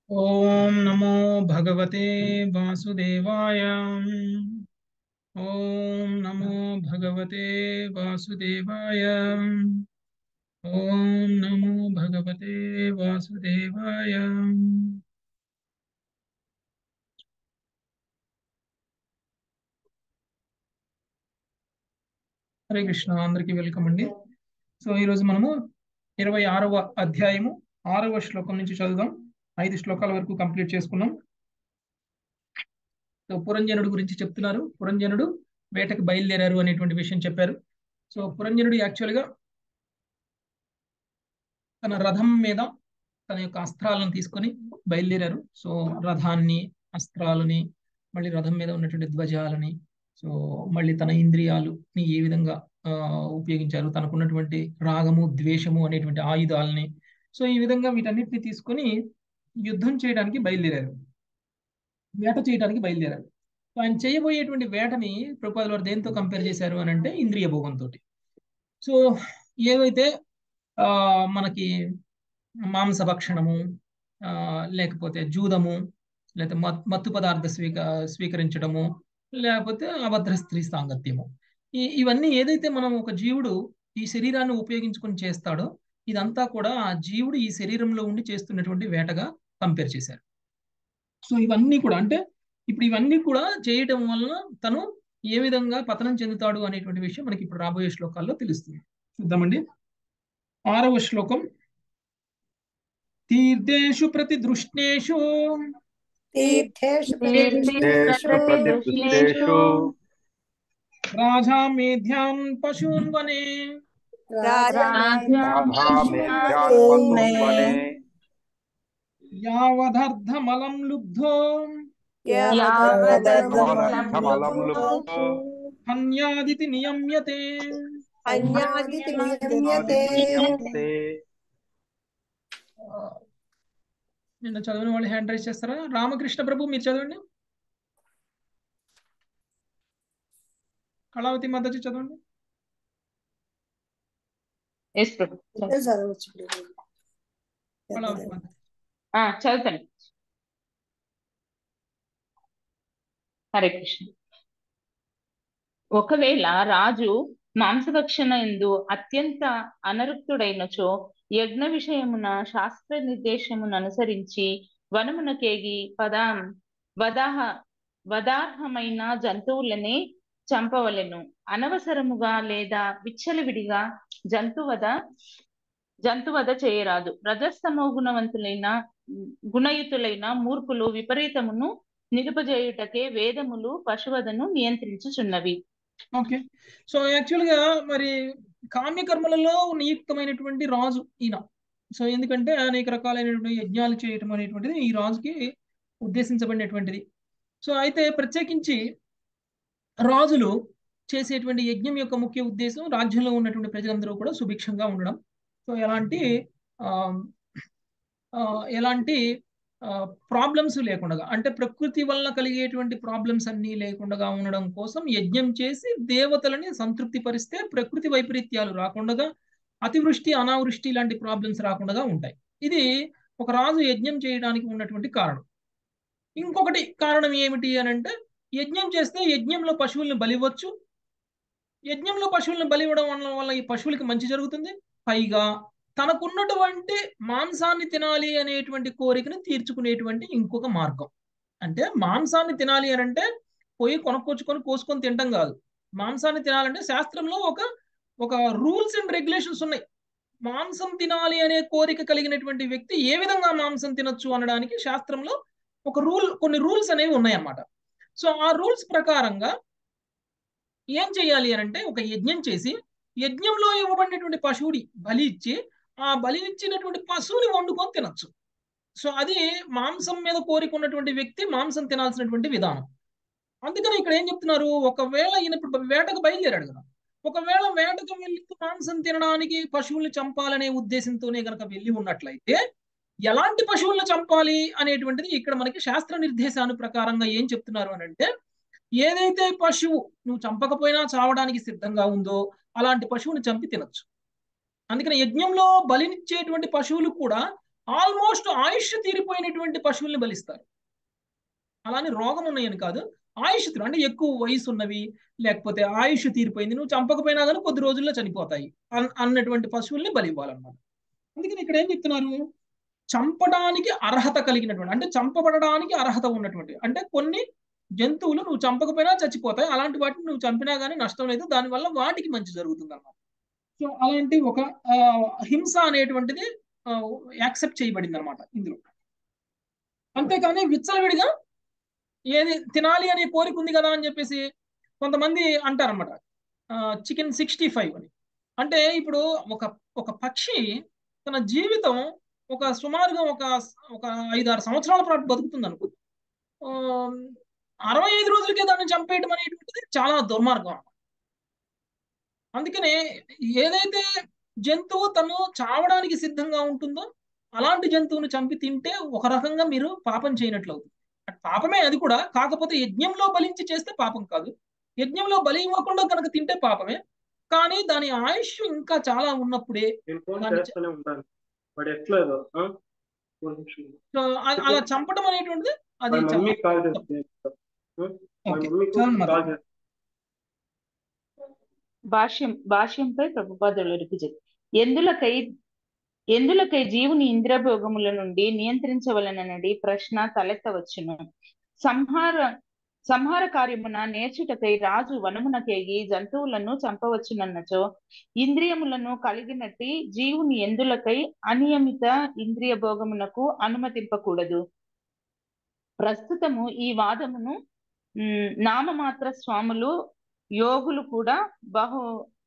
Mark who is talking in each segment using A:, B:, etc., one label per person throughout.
A: ॐ नमो भगवते वासुदेवाय ॐ नमो भगवते वासुदेवाय ॐ नमो भगवते वासुदेवाय హరే కృష్ణ అందరికీ వెల్కమ్ అండి సో ఈరోజు మనము ఇరవై ఆరవ అధ్యాయము ఆరవ శ్లోకం నుంచి చదువుదాం ఐదు శ్లోకాల వరకు కంప్లీట్ చేసుకున్నాం సో పురంజనుడు గురించి చెప్తున్నారు పురంజనుడు వేటకు బయలుదేరారు అనేటువంటి విషయం చెప్పారు సో పురంజనుడు యాక్చువల్గా తన రథం మీద తన యొక్క అస్త్రాలను తీసుకొని బయలుదేరారు సో రథాన్ని అస్త్రాలని మళ్ళీ రథం మీద ఉన్నటువంటి ధ్వజాలని సో మళ్ళీ తన ఇంద్రియాలుని ఏ విధంగా ఆ, ఉపయోగించారు తనకున్నటువంటి రాగము ద్వేషము అనేటువంటి ఆయుధాలని సో ఈ విధంగా వీటన్నిటిని తీసుకొని యుద్ధం చేయడానికి బయలుదేరారు వేట చేయడానికి బయలుదేరారు సో ఆయన చేయబోయేటువంటి వేటని ప్రభుపాదుల వారు దేంతో కంపేర్ చేశారు అని అంటే ఇంద్రియ భోగంతో సో ఏవైతే ఆ మనకి మాంసభక్షణము ఆ, లేకపోతే జూదము లేకపోతే మత్ మత్తు పదార్థ స్వీక స్వీకరించడము లేకపోతే అభద్ర స్త్రీ సాంగత్యము ఈ ఇవన్నీ ఏదైతే మనం ఒక జీవుడు ఈ శరీరాన్ని ఉపయోగించుకొని చేస్తాడో ఇదంతా కూడా ఆ జీవుడు ఈ శరీరంలో ఉండి చేస్తున్నటువంటి వేటగా కంపేర్ చేశారు సో ఇవన్నీ కూడా అంటే ఇప్పుడు ఇవన్నీ కూడా చేయటం వలన తను ఏ విధంగా పతనం చెందుతాడు అనేటువంటి విషయం మనకి ఇప్పుడు రాబోయే శ్లోకాల్లో తెలుస్తుంది చూద్దామండి ఆరవ శ్లోకం తీర్థేషు ప్రతి దృష్ణేషు
B: తీర్థేషు
C: తీర్థేషు ప్రతిదృష్టేషు
A: రాజా మేధ్యాన్ పశూన్ వనే
C: రాధామేధ్యాత్మతువనే
A: యావదర్థమలం లుబ్ధో
C: యావదర్థమలం లుప్తో
A: హన్యాదితి నియమ్యతే
B: అన్యాదితి నియమ్యతే
C: నియమ్యతే.
A: నిన్న చదివిన వాళ్ళు హ్యాండ్ రైజ్ చేస్తారా రామకృష్ణ ప్రభు మీరు చదవండి కళావతి మద్దతు చదవండి
D: ఎస్ ప్రభు
B: చదవచ్చు
A: కళావతి మద్దతు
D: ఆ, చదువుతాను హరే కృష్ణ ఒకవేళ రాజు మాంసభక్షణ ఎందు అత్యంత అనరుక్తుడైనచో యజ్ఞ విషయమున శాస్త్ర నిర్దేశమును అనుసరించి వనమునకేగి పదా వదాహ వదార్హమైన జంతువులనే చంపవలెను అనవసరముగా లేదా విచ్చలవిడిగా జంతువద జంతువద చేయరాదు రజస్తమో గుణవంతులైన గుణయుతులైన మూర్ఖులు విపరీతమును నిలుపజేయుటకే వేదములు పశువదను నియంత్రించుచున్నవి
A: ఓకే సో యాక్చువల్ గా మరి కామ్యకర్మలలో నియుక్తమైనటువంటి రాజు ఈయన సో ఎందుకంటే అనేక రకాలైనటువంటి యజ్ఞాలు చేయటం అనేటువంటిది ఈ రాజుకి ఉద్దేశించబడినటువంటిది సో అయితే ప్రత్యేకించి రాజులు చేసేటువంటి యజ్ఞం యొక్క ముఖ్య ఉద్దేశం రాజ్యంలో ఉన్నటువంటి ప్రజలందరూ కూడా సుభిక్షంగా ఉండడం సో ఎలాంటి ఆ, ఆ, ఎలాంటి ప్రాబ్లమ్స్ లేకుండా అంటే ప్రకృతి వల్ల కలిగేటువంటి ప్రాబ్లమ్స్ అన్నీ లేకుండా ఉండడం కోసం యజ్ఞం చేసి దేవతలని సంతృప్తి పరిస్తే ప్రకృతి వైపరీత్యాలు రాకుండా అతివృష్టి అనావృష్టి లాంటి ప్రాబ్లమ్స్ రాకుండా ఉంటాయి ఇది ఒక రాజు యజ్ఞం చేయడానికి ఉన్నటువంటి కారణం ఇంకొకటి కారణం ఏమిటి అని అంటే యజ్ఞం చేస్తే యజ్ఞంలో పశువుల్ని బలివ్వచ్చు యజ్ఞంలో పశువులను బలి ఇవ్వడం వల్ల వల్ల ఈ పశువులకి మంచి జరుగుతుంది పైగా తనకున్నటువంటి మాంసాన్ని తినాలి అనేటువంటి కోరికను తీర్చుకునేటువంటి ఇంకొక మార్గం అంటే మాంసాన్ని తినాలి అని అంటే పోయి కొనుక్కొచ్చుకొని కోసుకొని తినటం కాదు మాంసాన్ని తినాలంటే శాస్త్రంలో ఒక ఒక రూల్స్ అండ్ రెగ్యులేషన్స్ ఉన్నాయి మాంసం తినాలి అనే కోరిక కలిగినటువంటి వ్యక్తి ఏ విధంగా మాంసం తినొచ్చు అనడానికి శాస్త్రంలో ఒక రూల్ కొన్ని రూల్స్ అనేవి ఉన్నాయన్నమాట సో ఆ రూల్స్ ప్రకారంగా ఏం చేయాలి అని అంటే ఒక యజ్ఞం చేసి యజ్ఞంలో ఇవ్వబడినటువంటి పశువుడి బలి ఇచ్చి ఆ బలి ఇచ్చినటువంటి పశువుని వండుకొని తినొచ్చు సో అది మాంసం మీద కోరిక ఉన్నటువంటి వ్యక్తి మాంసం తినాల్సినటువంటి విధానం అందుకని ఇక్కడ ఏం చెప్తున్నారు ఒకవేళ ఈయన ఇప్పుడు వేటకు బయలుదేరాడు కదా ఒకవేళ వేటకు వెళ్ళి మాంసం తినడానికి పశువుల్ని చంపాలనే ఉద్దేశంతోనే గనక వెళ్ళి ఉన్నట్లయితే ఎలాంటి పశువులను చంపాలి అనేటువంటిది ఇక్కడ మనకి శాస్త్ర నిర్దేశాను ప్రకారంగా ఏం చెప్తున్నారు అని అంటే ఏదైతే పశువు నువ్వు చంపకపోయినా చావడానికి సిద్ధంగా ఉందో అలాంటి పశువుని చంపి తినొచ్చు అందుకని యజ్ఞంలో బలినిచ్చేటువంటి పశువులు కూడా ఆల్మోస్ట్ ఆయుష్ తీరిపోయినటువంటి పశువుల్ని బలిస్తారు అలానే రోగం ఉన్నాయని కాదు ఆయుష్ తీరు అంటే ఎక్కువ వయసు ఉన్నవి లేకపోతే ఆయుష్ తీరిపోయింది నువ్వు చంపకపోయినా కానీ కొద్ది రోజుల్లో చనిపోతాయి అన్- అన్నటువంటి పశువుల్ని బలి ఇవ్వాలన్నమాట అందుకని ఇక్కడ ఏం చెప్తున్నారు చంపడానికి అర్హత కలిగినటువంటి అంటే చంపబడడానికి అర్హత ఉన్నటువంటి అంటే కొన్ని జంతువులు నువ్వు చంపకపోయినా చచ్చిపోతాయి అలాంటి వాటిని నువ్వు చంపినా కానీ నష్టం లేదు దానివల్ల వాటికి మంచి జరుగుతుంది అన్నమాట సో అలాంటి ఒక ఆ, హింస అనేటువంటిది యాక్సెప్ట్ చేయబడింది అనమాట ఇందులో అంతేకాని విచ్చలవిడిగా ఏది తినాలి అనే కోరిక ఉంది కదా అని చెప్పేసి కొంతమంది అంటారన్నమాట చికెన్ సిక్స్టీ ఫైవ్ అని అంటే ఇప్పుడు ఒక ఒక పక్షి తన జీవితం ఒక సుమారుగా ఒక ఒక ఐదు ఆరు సంవత్సరాల పాటు బతుకుతుంది అనుకో ఆ, అరవై ఐదు రోజులకే దాన్ని చంపేయడం అనేటువంటిది చాలా దుర్మార్గం అన్నమాట. అందుకనే ఏదైతే జంతువు తను చావడానికి సిద్ధంగా ఉంటుందో అలాంటి జంతువుని చంపి తింటే ఒక రకంగా మీరు పాపం చేయనట్లు అవుతుంది పాపమే అది కూడా కాకపోతే యజ్ఞంలో బలించి చేస్తే పాపం కాదు యజ్ఞంలో బలి ఇవ్వకుండా కనుక తింటే పాపమే కానీ దాని ఆయుష్ ఇంకా చాలా ఉన్నప్పుడే
E: నేను ఫోన్
A: దాన్ని చ-
E: చేస్తూనే ఉంటాను వాడు ఎట్లేదు ఆ? ఒక నిమిషం.
A: సో అ- అలా చంపడం అనేటువంటిది అది
E: వాళ్ళ
A: చాలా
E: మమ్మీకి కాల్ చేస్తుంది వాళ్ళ
A: ఓకే
E: మమ్మీకి
A: చదవండి
E: కాల్
A: మాతాజీ.
E: చేస్తుంది
D: భాష్యం భాష్యంపై ప్రభుపాదులు రుజు ఎందులకై ఎందులకై జీవుని ఇంద్రభోగముల నుండి నియంత్రించవలననడి ప్రశ్న తలెత్తవచ్చును సంహార సంహార కార్యమున నేర్చుటకై రాజు వనమునకేగి జంతువులను చంపవచ్చునన్నచో ఇంద్రియములను కలిగినట్టి జీవుని ఎందులకై అనియమిత ఇంద్రియ భోగమునకు అనుమతింపకూడదు ప్రస్తుతము ఈ వాదమును ఉమ్, నామమాత్ర స్వాములు యోగులు కూడా బహు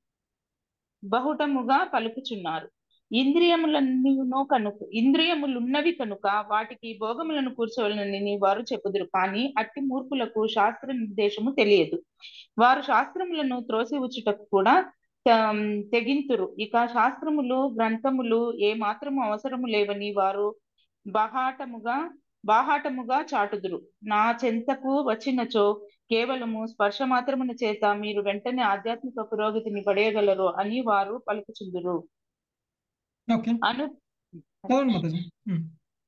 D: బహుటముగా పలుకుచున్నారు ఇంద్రియములన్నీను కనుక ఇంద్రియములున్నవి కనుక వాటికి భోగములను కూర్చోవలనని వారు చెప్పుదురు కానీ అట్టి మూర్ఖులకు శాస్త్ర నిర్దేశము తెలియదు వారు శాస్త్రములను త్రోసి ఉచ్చుటకు కూడా త- తెగింతురు ఇక శాస్త్రములు గ్రంథములు ఏ మాత్రము అవసరము లేవని వారు బహాటముగా బాహాటముగా చాటుదురు నా చెంతకు వచ్చినచో కేవలము స్పర్శ మాత్రమున చేత మీరు వెంటనే ఆధ్యాత్మిక పురోగతిని పడేయగలరు అని వారు పలుకుచుందురు
A: ఓకే
D: అను
A: చదవండి మాతాజీ ఉమ్.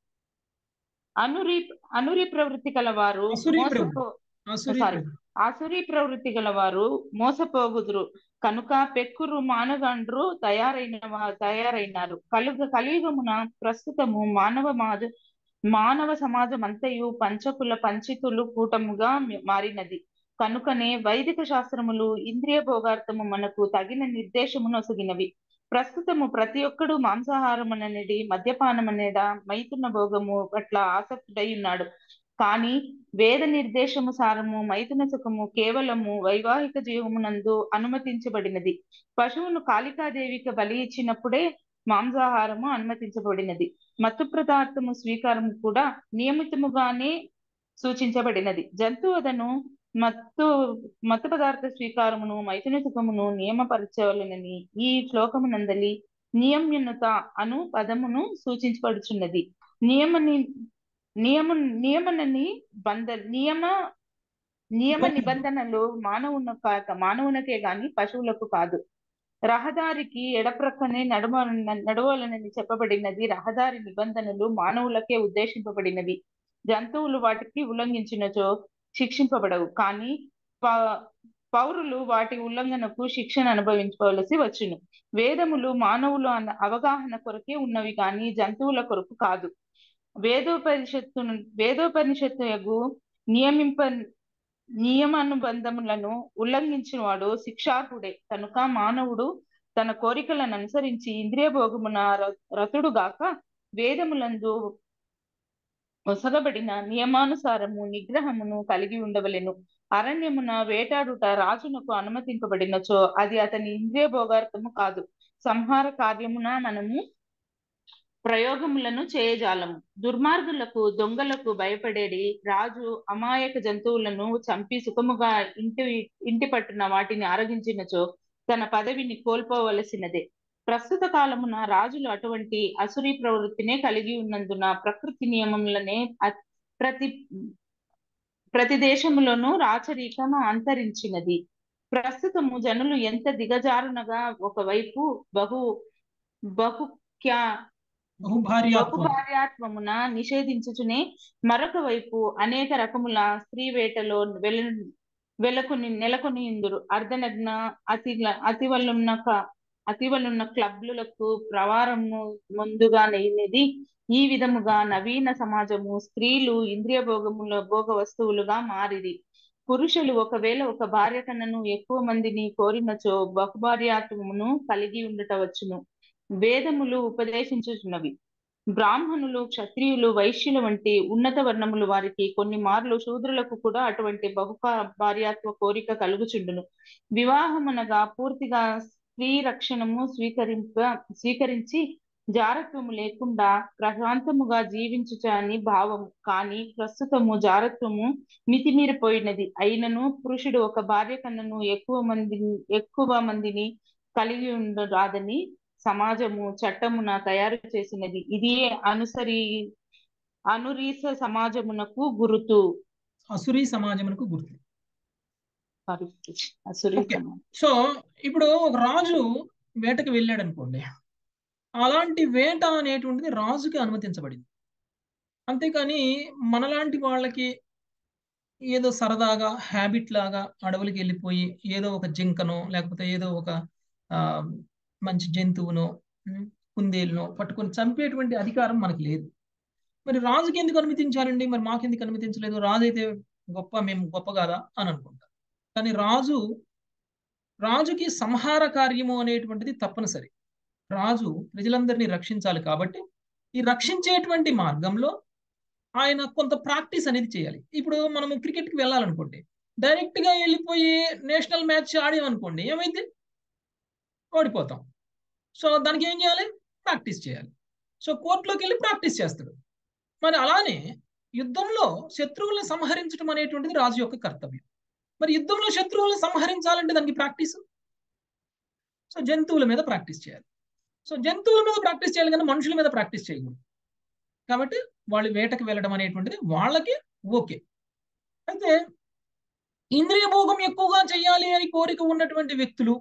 D: అనురి అనురి ప్రవృత్తి గల వారు
A: అసురీ
D: మోసపో
A: ప్రవృత్తి. అసురీ
D: సారీ
A: ప్రవృత్తి.
D: ఆసురీ ప్రవృత్తి గల వారు మోసపోగుదురు కనుక పెక్కురు మానగండ్రు తయారైన వా- తయారైనారు కలుగ కలియుగమున ప్రస్తుతము మానవ మాజ మానవ సమాజం అంతయు పంచకుల పంచితులు కూటముగా మి- మారినది కనుకనే వైదిక శాస్త్రములు ఇంద్రియ భోగార్థము మనకు తగిన నిర్దేశమును ఒసగినవి ప్రస్తుతము ప్రతి ఒక్కడు మాంసాహారముననేది మద్యపానమనేదా మైతున భోగము పట్ల ఆసక్తుడై ఉన్నాడు కానీ వేద నిర్దేశము సారము మైథున సుఖము కేవలము వైవాహిక జీవమునందు అనుమతించబడినది పశువును కాళికాదేవికి బలి ఇచ్చినప్పుడే మాంసాహారము అనుమతించబడినది మత్తు పదార్థము స్వీకారము కూడా నియమితముగానే సూచించబడినది జంతువదను మత్తు మత్తు పదార్థ స్వీకారమును మైథున సుఖమును నియమపరచవలనని ఈ శ్లోకమునందలి నియమ్యనుత అను పదమును సూచించబడుచున్నది నియమని నియమ నియమనని బంధ నియమ నియమ నిబంధనలు మానవున కాక మానవునకే గాని పశువులకు కాదు రహదారికి ఎడప్రక్కనే నడుమ నడవాలనని చెప్పబడినది రహదారి నిబంధనలు మానవులకే ఉద్దేశింపబడినవి జంతువులు వాటికి ఉల్లంఘించినచో శిక్షింపబడవు కానీ ప- పౌరులు వాటి ఉల్లంఘనకు శిక్షను అనుభవించవలసి వచ్చును వేదములు మానవులు అన్న అవగాహన కొరకే ఉన్నవి కానీ జంతువుల కొరకు కాదు వేదోపనిషత్తు వేదోపనిషత్తు యగు నియమింప నియమానుబంధములను ఉల్లంఘించిన వాడు శిక్షార్హుడే కనుక మానవుడు తన కోరికలను అనుసరించి ఇంద్రియ భోగమున ర- రతుడుగాక వేదములందు ఒసగబడిన నియమానుసారము నిగ్రహమును కలిగి ఉండవలెను అరణ్యమున వేటాడుట రాజునకు అనుమతింపబడినచో అది అతని ఇంద్రియ భోగార్థము కాదు సంహార కార్యమున మనము ప్రయోగములను చేయజాలము దుర్మార్గులకు దొంగలకు భయపడేడి రాజు అమాయక జంతువులను చంపి సుఖముగా ఇంటి ఇంటి పట్టున వాటిని ఆరగించినచో తన పదవిని కోల్పోవలసినదే ప్రస్తుత కాలమున రాజులు అటువంటి అసురీ ప్రవృత్తినే కలిగి ఉన్నందున ప్రకృతి నియమములనే అ- ప్రతి ప్రతి దేశములోనూ రాచరికము అంతరించినది ప్రస్తుతము జనులు ఎంత దిగజారునగా ఒకవైపు బహు బహుక్యా
A: బహుభార్యాత్వం
D: బహుభార్యాత్వమున నిషేధించుచునే మరొక వైపు అనేక రకముల స్త్రీ వేటలో వెల వెలకొని నెలకొని ఇందురు అర్ధనగ్న అతి అతివలున్న క- అతివలున్న క్లబ్లులకు ప్రవారము ముందుగా లేనిది ఈ విధముగా నవీన సమాజము స్త్రీలు ఇంద్రియ భోగముల భోగ వస్తువులుగా మారిది పురుషులు ఒకవేళ ఒక భార్య కన్నను ఎక్కువ మందిని కోరినచో బహుభార్యాత్వమును కలిగి ఉండటవచ్చును వేదములు ఉపదేశించుచున్నవి బ్రాహ్మణులు క్షత్రియులు వైశ్యుల వంటి ఉన్నత వర్ణములు వారికి కొన్ని మార్లు శూద్రులకు కూడా అటువంటి బహు భార్యాత్వ కోరిక కలుగుచుండును వివాహమనగా పూర్తిగా స్త్రీ రక్షణము స్వీకరింప స్వీకరించి జారత్వము లేకుండా ప్రశాంతముగా జీవించుట అని భావము కానీ ప్రస్తుతము జారత్వము మితిమీరిపోయినది అయినను పురుషుడు ఒక భార్య కన్నను ఎక్కువ మందిని ఎక్కువ మందిని కలిగి ఉండరాదని సమాజము చట్టమున తయారు చేసినది ఇది అనుసరి అనురీస సమాజమునకు గురుతు
A: అసురీ సమాజమునకు గుర్తు
D: అసురీ
A: Okay.
D: సమాజం
A: సో ఇప్పుడు ఒక రాజు వేటకి వెళ్ళాడు అనుకోండి అలాంటి వేట అనేటువంటిది రాజుకి అనుమతించబడింది అంతేకాని మనలాంటి వాళ్ళకి ఏదో సరదాగా హ్యాబిట్ లాగా అడవులకి వెళ్ళిపోయి ఏదో ఒక జింకనో లేకపోతే ఏదో ఒక ఆ, మంచి జంతువునో ఉమ్, కుందేలునో పట్టుకొని చంపేటువంటి అధికారం మనకు లేదు మరి రాజుకి ఎందుకు అనుమతించాలండి మరి మాకెందుకు అనుమతించలేదు రాజు అయితే గొప్ప మేము గొప్ప కాదా అని అనుకుంటాం కానీ రాజు రాజుకి సంహార కార్యము అనేటువంటిది తప్పనిసరి రాజు ప్రజలందరినీ రక్షించాలి కాబట్టి ఈ రక్షించేటువంటి మార్గంలో ఆయన కొంత ప్రాక్టీస్ అనేది చేయాలి ఇప్పుడు మనము క్రికెట్కి వెళ్ళాలనుకోండి డైరెక్ట్ గా వెళ్ళిపోయి నేషనల్ మ్యాచ్ ఆడామనుకోండి ఏమైంది ఓడిపోతాం సో దానికి ఏం చేయాలి ప్రాక్టీస్ చేయాలి సో కోర్టులోకి వెళ్ళి ప్రాక్టీస్ చేస్తాడు మరి అలానే యుద్ధంలో శత్రువులను సంహరించడం అనేటువంటిది రాజు యొక్క కర్తవ్యం మరి యుద్ధంలో శత్రువులను సంహరించాలంటే దానికి ప్రాక్టీస్ సో జంతువుల మీద ప్రాక్టీస్ చేయాలి సో జంతువుల మీద ప్రాక్టీస్ చేయాలి కానీ మనుషుల మీద ప్రాక్టీస్ చేయకూడదు కాబట్టి వాళ్ళు వేటకు వెళ్ళడం అనేటువంటిది వాళ్ళకి ఓకే అయితే ఇంద్రియ భోగం ఎక్కువగా చేయాలి అని కోరిక ఉన్నటువంటి వ్యక్తులు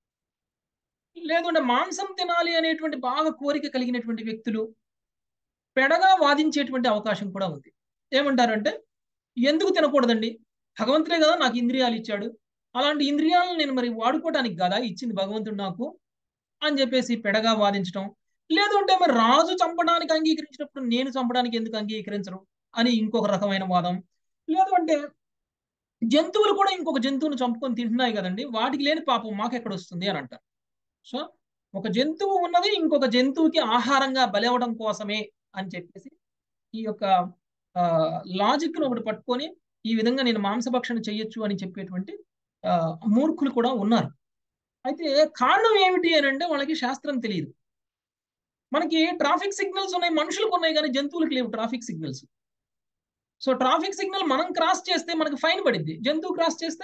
A: లేదంటే మాంసం తినాలి అనేటువంటి బాగా కోరిక కలిగినటువంటి వ్యక్తులు పెడగా వాదించేటువంటి అవకాశం కూడా ఉంది ఏమంటారంటే ఎందుకు తినకూడదండి భగవంతుడే కదా నాకు ఇంద్రియాలు ఇచ్చాడు అలాంటి ఇంద్రియాలను నేను మరి వాడుకోవడానికి కదా ఇచ్చింది భగవంతుడు నాకు అని చెప్పేసి పెడగా వాదించడం లేదంటే మరి రాజు చంపడానికి అంగీకరించినప్పుడు నేను చంపడానికి ఎందుకు అంగీకరించరు అని ఇంకొక రకమైన వాదం లేదు అంటే జంతువులు కూడా ఇంకొక జంతువును చంపుకొని తింటున్నాయి కదండి వాటికి లేని పాపం మాకెక్కడ వస్తుంది అని అంటారు సో ఒక జంతువు ఉన్నది ఇంకొక జంతువుకి ఆహారంగా బలవడం కోసమే అని చెప్పేసి ఈ యొక్క లాజిక్ ను ఒకటి పట్టుకొని ఈ విధంగా నేను మాంసభక్షణ చెయ్యొచ్చు అని చెప్పేటువంటి ఆ, మూర్ఖులు కూడా ఉన్నారు అయితే కారణం ఏమిటి అని అంటే వాళ్ళకి శాస్త్రం తెలియదు మనకి ట్రాఫిక్ సిగ్నల్స్ ఉన్నాయి మనుషులకు ఉన్నాయి కానీ జంతువులకు లేవు traffic signals so traffic signal మనం క్రాస్ చేస్తే మనకి ఫైన్ పడిద్ది జంతువు క్రాస్ చేస్తే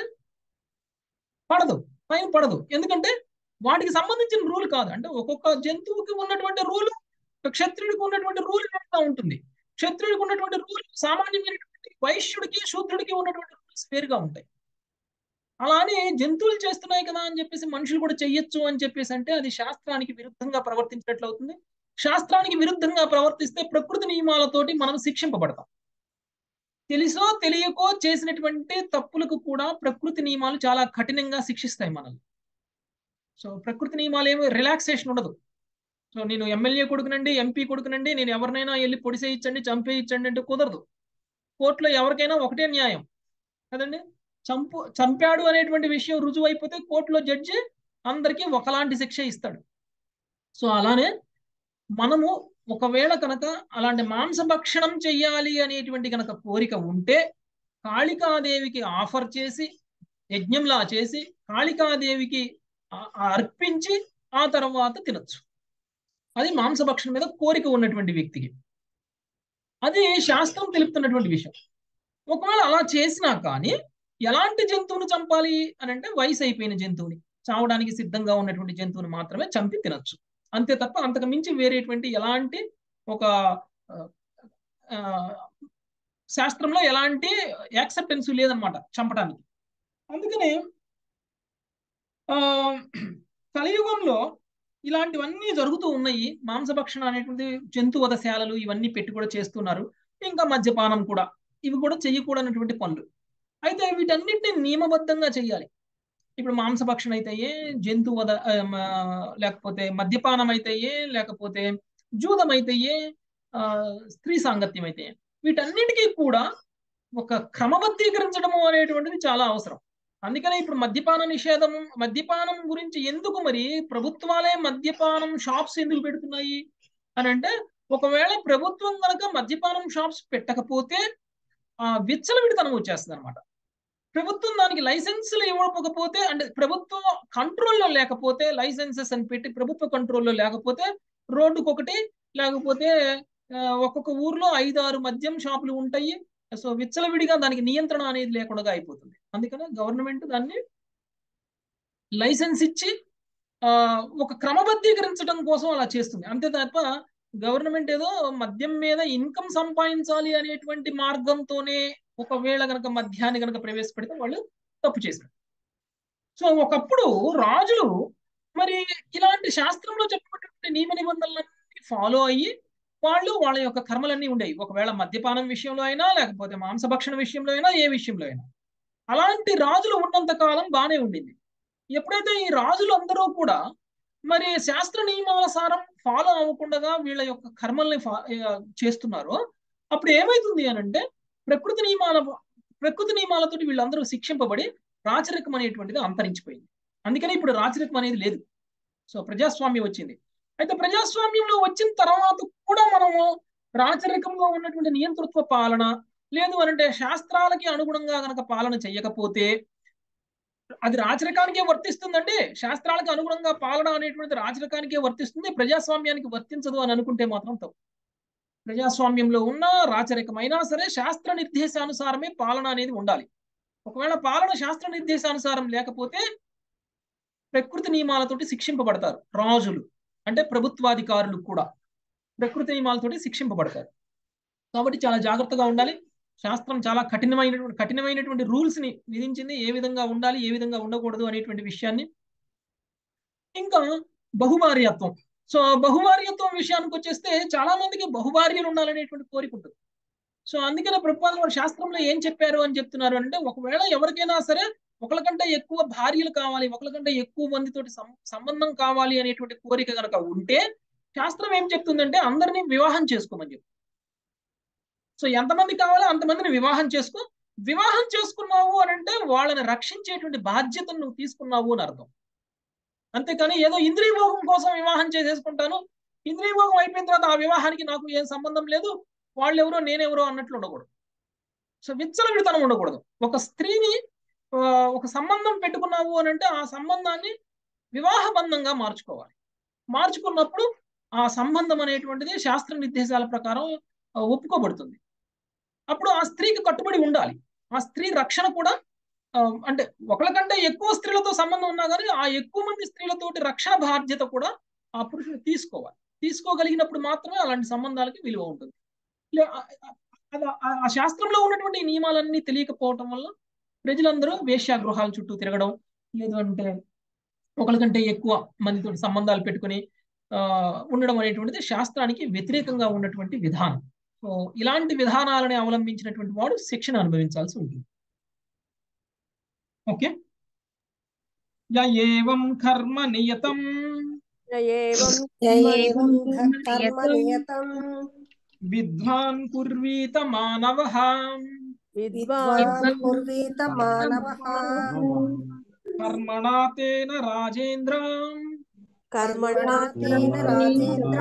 A: పడదు ఫైన్ పడదు ఎందుకంటే వాటికి సంబంధించిన రూల్ కాదు అంటే ఒక్కొక్క జంతువుకి ఉన్నటువంటి రూల్ క్షత్రుడికి ఉన్నటువంటి రూల్ వేరుగా ఉంటుంది క్షత్రుడికి ఉన్నటువంటి రూల్ సామాన్యమైనటువంటి వైశ్యుడికి శూద్రుడికి ఉన్నటువంటి రూల్స్ వేరుగా ఉంటాయి అలా అని జంతువులు చేస్తున్నాయి కదా అని చెప్పేసి మనుషులు కూడా చెయ్యొచ్చు అని చెప్పేసి అంటే అది శాస్త్రానికి విరుద్ధంగా ప్రవర్తించినట్లు అవుతుంది శాస్త్రానికి విరుద్ధంగా ప్రవర్తిస్తే ప్రకృతి నియమాలతోటి మనం శిక్షింపబడతాం తెలుసో తెలియకో చేసినటువంటి తప్పులకు కూడా ప్రకృతి నియమాలు చాలా కఠినంగా శిక్షిస్తాయి మనల్ని సో ప్రకృతి నియమాలు ఏమి రిలాక్సేషన్ ఉండదు సో నేను ఎమ్మెల్యే కొడుకునండి ఎంపీ కొడుకునండి నేను ఎవరినైనా వెళ్ళి పొడిసేయించండి చంపేయించండి అంటే కుదరదు కోర్టులో ఎవరికైనా ఒకటే న్యాయం కదండి చంపు చంపాడు అనేటువంటి విషయం రుజువు అయిపోతే కోర్టులో జడ్జి అందరికీ ఒకలాంటి శిక్ష ఇస్తాడు సో అలానే మనము ఒకవేళ కనుక అలాంటి మాంసభక్షణం చెయ్యాలి అనేటువంటి కనుక కోరిక ఉంటే కాళికాదేవికి ఆఫర్ చేసి యజ్ఞంలా చేసి కాళికాదేవికి ఆ- ఆ అర్పించి ఆ తర్వాత తినొచ్చు అది మాంసభక్షణం మీద కోరిక ఉన్నటువంటి వ్యక్తికి అది శాస్త్రం తెలుపుతున్నటువంటి విషయం ఒకవేళ అలా చేసినా కానీ ఎలాంటి జంతువును చంపాలి అని అంటే వయసు అయిపోయిన జంతువుని చావడానికి సిద్ధంగా ఉన్నటువంటి జంతువుని మాత్రమే చంపి తినొచ్చు అంతే తప్ప అంతకు మించి వేరేటువంటి ఎలాంటి ఒక ఆ, ఆ, శాస్త్రంలో ఎలాంటి యాక్సెప్టెన్స్ లేదనమాట చంపడానికి అందుకని ఆ కలియుగంలో ఇలాంటివన్నీ జరుగుతూ ఉన్నాయి మాంసభక్షణ అనేటువంటి జంతు వధశాలలు ఇవన్నీ పెట్టి కూడా చేస్తున్నారు ఇంకా మద్యపానం కూడా ఇవి కూడా చెయ్యకూడనటువంటి పనులు అయితే వీటన్నిటిని నియమబద్ధంగా చేయాలి ఇప్పుడు మాంసభక్షణ అయితే ఏ జంతు వధ ఆ, మ- లేకపోతే మద్యపానం అయితే ఏ లేకపోతే జూదం అయితే ఏ ఆ, స్త్రీ సాంగత్యం అయితే ఏ. వీటన్నిటికీ కూడా ఒక క్రమబద్ధీకరించడము అనేటువంటిది చాలా అవసరం అందుకనే ఇప్పుడు మద్యపాన నిషేధం మద్యపానం గురించి ఎందుకు మరి ప్రభుత్వాలే మద్యపానం షాప్స్ ఎందుకు పెడుతున్నాయి అని అంటే ఒకవేళ ప్రభుత్వం కనుక మద్యపానం షాప్స్ పెట్టకపోతే ఆ విచ్చలవిడితనం వచ్చేస్తుంది అనమాట ప్రభుత్వం దానికి లైసెన్సులు ఇవ్వకపోతే అంటే ప్రభుత్వం కంట్రోల్లో లేకపోతే లైసెన్సెస్ అని పెట్టి ప్రభుత్వ కంట్రోల్లో లేకపోతే రోడ్డుకు ఒకటి లేకపోతే ఆ, ఒక్కొక్క ఊర్లో ఐదు ఆరు మద్యం షాపులు ఉంటాయి సో విచ్చలవిడిగా దానికి నియంత్రణ అనేది లేకుండా అయిపోతుంది అందుకనే గవర్నమెంట్ దాన్ని లైసెన్స్ ఇచ్చి ఆ, ఒక క్రమబద్ధీకరించడం కోసం అలా చేస్తుంది అంతే తప్ప గవర్నమెంట్ ఏదో మద్యం మీద ఇన్కమ్ సంపాదించాలి అనేటువంటి మార్గంతోనే ఒకవేళ కనుక మద్యాన్ని కనుక ప్రవేశపెడితే వాళ్ళు తప్పు చేశారు సో ఒకప్పుడు రాజులు మరి ఇలాంటి శాస్త్రంలో చెప్పినటువంటి నియమ నిబంధనలన్నీ ఫాలో అయ్యి వాళ్ళు వాళ్ళ యొక్క కర్మలన్నీ ఉండేవి ఒకవేళ మద్యపానం విషయంలో అయినా లేకపోతే మాంసభక్షణ విషయంలో అయినా ఏ విషయంలో అయినా అలాంటి రాజులు ఉన్నంత కాలం బానే ఉండింది ఎప్పుడైతే ఈ రాజులు అందరూ కూడా మరి శాస్త్ర నియమానుసారం ఫాలో అవ్వకుండా వీళ్ళ యొక్క కర్మల్ని ఫా ఆ, చేస్తున్నారో అప్పుడు ఏమైతుంది అని అంటే ప్రకృతి నియమాల ప్రకృతి నియమాలతో వీళ్ళందరూ శిక్షింపబడి రాచరికం అనేటువంటిది అంతరించిపోయింది అందుకని ఇప్పుడు రాచరికం అనేది లేదు సో ప్రజాస్వామ్యం వచ్చింది అయితే ప్రజాస్వామ్యంలో వచ్చిన తర్వాత కూడా మనము రాచరికంలో ఉన్నటువంటి నియంతృత్వ పాలన లేదు అనంటే శాస్త్రాలకి అనుగుణంగా గనక పాలన చేయకపోతే అది రాచరికానికే వర్తిస్తుందండి శాస్త్రాలకు అనుగుణంగా పాలన అనేటువంటిది రాచరికానికే వర్తిస్తుంది ప్రజాస్వామ్యానికి వర్తించదు అని అనుకుంటే మాత్రం తప్పు ప్రజాస్వామ్యంలో ఉన్న రాచరికమైనా సరే శాస్త్ర నిర్దేశానుసారమే పాలన అనేది ఉండాలి ఒకవేళ పాలన శాస్త్ర నిర్దేశానుసారం లేకపోతే ప్రకృతి నియమాలతోటి శిక్షింపబడతారు రాజులు అంటే ప్రభుత్వాధికారులు కూడా ప్రకృతి నియమాలతోటి శిక్షింపబడతారు కాబట్టి చాలా జాగ్రత్తగా ఉండాలి శాస్త్రం చాలా కఠినమైనటువంటి కఠినమైనటువంటి రూల్స్ ని విధించింది ఏ విధంగా ఉండాలి ఏ విధంగా ఉండకూడదు అనేటువంటి విషయాన్ని ఇంకా బహుభార్యత్వం సో బహుభార్యత్వం విషయానికి వచ్చేస్తే చాలా మందికి బహుభార్యలు ఉండాలనేటువంటి కోరిక ఉంటుంది సో అందుకనే ప్రభుత్వాలు వారు శాస్త్రంలో ఏం చెప్పారు అని చెప్తున్నారు అంటే ఒకవేళ ఎవరికైనా సరే ఒకరికంటే ఎక్కువ భార్యలు కావాలి ఒకరికంటే ఎక్కువ మందితోటి సం- సంబంధం కావాలి అనేటువంటి కోరిక కనుక ఉంటే శాస్త్రం ఏం చెప్తుందంటే అందరినీ వివాహం చేసుకోమని చెప్పి సో ఎంతమంది కావాలో అంతమందిని వివాహం చేసుకో వివాహం చేసుకున్నావు అని అంటే వాళ్ళని రక్షించేటువంటి బాధ్యతను నువ్వు తీసుకున్నావు అని అర్థం అంతేకాని ఏదో ఇంద్రియ భోగం కోసం వివాహం చేసేసుకుంటాను ఇంద్రియ భోగం అయిపోయిన తర్వాత ఆ వివాహానికి నాకు ఏం సంబంధం లేదు వాళ్ళెవరో నేనెవరో అన్నట్లు ఉండకూడదు సో విచ్చలవిడితనం ఉండకూడదు ఒక స్త్రీని ఆ, ఒక సంబంధం పెట్టుకున్నావు అని అంటే ఆ సంబంధాన్ని వివాహ బంధంగా మార్చుకోవాలి మార్చుకున్నప్పుడు ఆ సంబంధం అనేటువంటిది శాస్త్ర నిర్దేశాల ప్రకారం ఆ, ఒప్పుకోబడుతుంది అప్పుడు ఆ స్త్రీకి కట్టుబడి ఉండాలి ఆ స్త్రీ రక్షణ కూడా ఆ, అంటే ఒకరికంటే ఎక్కువ స్త్రీలతో సంబంధం ఉన్నా కానీ ఆ ఎక్కువ మంది స్త్రీలతోటి రక్షణ బాధ్యత కూడా ఆ పురుషుడు తీసుకోవాలి తీసుకోగలిగినప్పుడు మాత్రమే అలాంటి సంబంధాలకి విలువ ఉంటుంది లే- ఆ- ఆ- ఆ- ఆ- ఆ శాస్త్రంలో ఉన్నటువంటి ఈ నియమాలన్నీ తెలియకపోవటం వల్ల ప్రజలందరూ వేశ్యాగృహాల చుట్టూ తిరగడం లేదు అంటే ఒకరికంటే ఎక్కువ మందితో సంబంధాలు పెట్టుకుని ఆ ఉండడం అనేటువంటిది శాస్త్రానికి వ్యతిరేకంగా ఉన్నటువంటి విధానం సో ఇలాంటి విధానాలని అవలంబించినటువంటి వాడు శిక్షణ అనుభవించాల్సి ఉంటుంది ఓకే య ఏవం కర్మ నియతం
F: ఏవం
B: ఏవం కర్మ నియతం
A: విద్వాన్ కుర్వీత మానవ
F: విద్వాన్
B: విద్వాన్ కుర్వీత మానవః
A: కర్మణా తేన రాజేంద్ర
F: కర్మణా
B: తేన రాజేంద్ర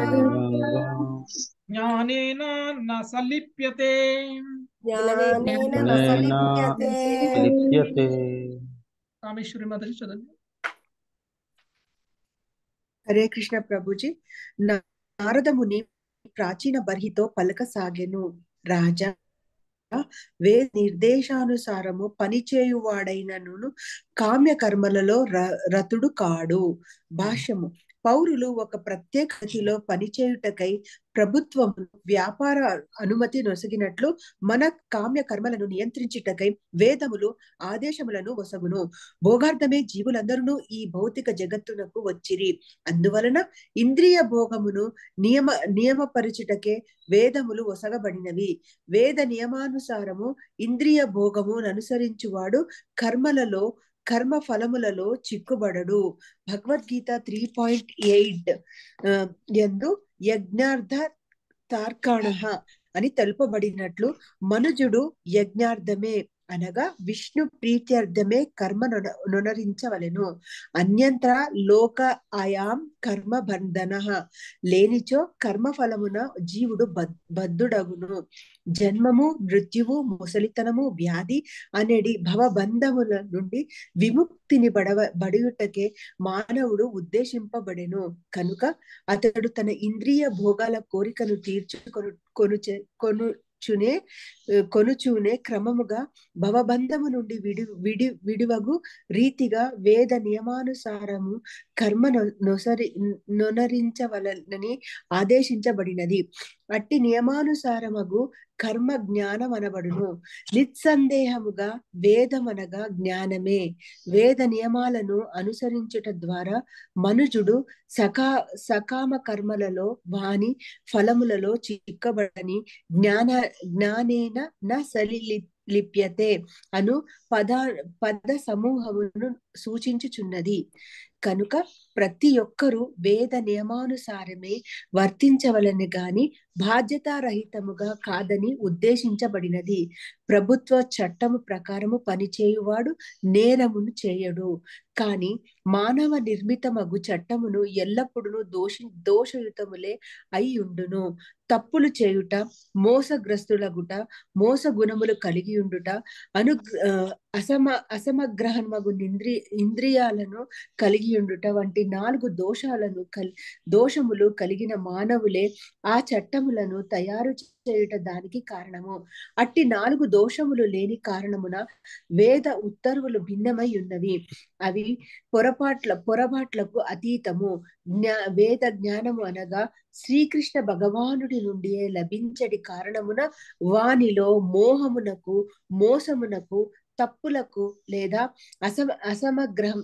A: జ్ఞానేన న సలిప్యతే
B: జ్ఞానేన న సలిప్యతే
C: లిప్యతే
A: కామేశ్వరి మాతాజీ చదవండి
G: హరే కృష్ణ ప్రభుజీ నా- నారద ముని ప్రాచీన బర్హితో పలకసాగెను రాజా వే నిర్దేశానుసారము పనిచేయువాడైనను కామ్య కర్మలలో ర- రతుడు కాడు భాష్యము పౌరులు ఒక ప్రత్యేక గతిలో పనిచేయుటకై ప్రభుత్వం వ్యాపార అనుమతి నొసగినట్లు మన కామ్య కర్మలను నియంత్రించుటకై వేదములు ఆదేశములను ఒసగును భోగార్థమే జీవులందరూ ఈ భౌతిక జగత్తునకు వచ్చిరి అందువలన ఇంద్రియ భోగమును నియమ నియమపరచుటకే వేదములు ఒసగబడినవి వేద నియమానుసారము ఇంద్రియ భోగము అనుసరించువాడు కర్మలలో కర్మ ఫలములలో చిక్కుబడడు భగవద్గీత త్రీ పాయింట్ ఎయిట్ ఎందు యజ్ఞార్థ తార్కాణ అని తెలుపబడినట్లు మనుజుడు యజ్ఞార్థమే అనగా విష్ణు ప్రీత్యర్థమే కర్మ నొన నొనరించవలెను అన్యంత్ర లోక అయాం కర్మ బంధన లేనిచో కర్మ ఫలమున జీవుడు బద్ బద్ధుడగును జన్మము మృత్యువు ముసలితనము వ్యాధి అనేది భవబంధముల నుండి విముక్తిని బడవ బడియుటకే మానవుడు ఉద్దేశింపబడెను కనుక అతడు తన ఇంద్రియ భోగాల కోరికను తీర్చుకొను కొను కొనుచునే కొనుచూనే క్రమముగా భవబంధము నుండి విడి విడి విడివగు రీతిగా వేద నియమానుసారము కర్మ నొసరి నొనరించవలనని ఆదేశించబడినది అట్టి నియమానుసారమగు కర్మ జ్ఞానం అనబడును నిస్సందేహముగా వేదమనగా జ్ఞానమే వేద నియమాలను అనుసరించుట ద్వారా మనుజుడు సకా సకామ కర్మలలో వాని ఫలములలో చిక్కబడని జ్ఞాన జ్ఞానేన న సలిలి లిప్యతే అను పద పద సమూహమును సూచించుచున్నది కనుక ప్రతి ఒక్కరూ వేద నియమానుసారమే వర్తించవలని గాని బాధ్యతారహితముగా కాదని ఉద్దేశించబడినది ప్రభుత్వ చట్టము ప్రకారము పనిచేయువాడు నేరమును చేయడు కాని మానవ నిర్మితమగు చట్టమును ఎల్లప్పుడూ దోషి దోషయుతములే అయి ఉండును తప్పులు చేయుట మోసగ్రస్తులగుట మోస గుణములు కలిగి ఉండుట అను అసమ అసమగ్రహమగు ఇంద్రి ఇంద్రియాలను కలిగి ఉండుట వంటి నాలుగు దోషాలను కల్ దోషములు కలిగిన మానవులే ఆ చట్టములను తయారు చేయుట దానికి కారణము అట్టి నాలుగు దోషములు లేని కారణమున వేద ఉత్తర్వులు భిన్నమై ఉన్నవి అవి పొరపాట్ల పొరపాట్లకు అతీతము జ్ఞా వేద జ్ఞానము అనగా శ్రీకృష్ణ భగవానుడి నుండి లభించడి కారణమున వానిలో మోహమునకు మోసమునకు తప్పులకు లేదా అసమ అసమగ్రహం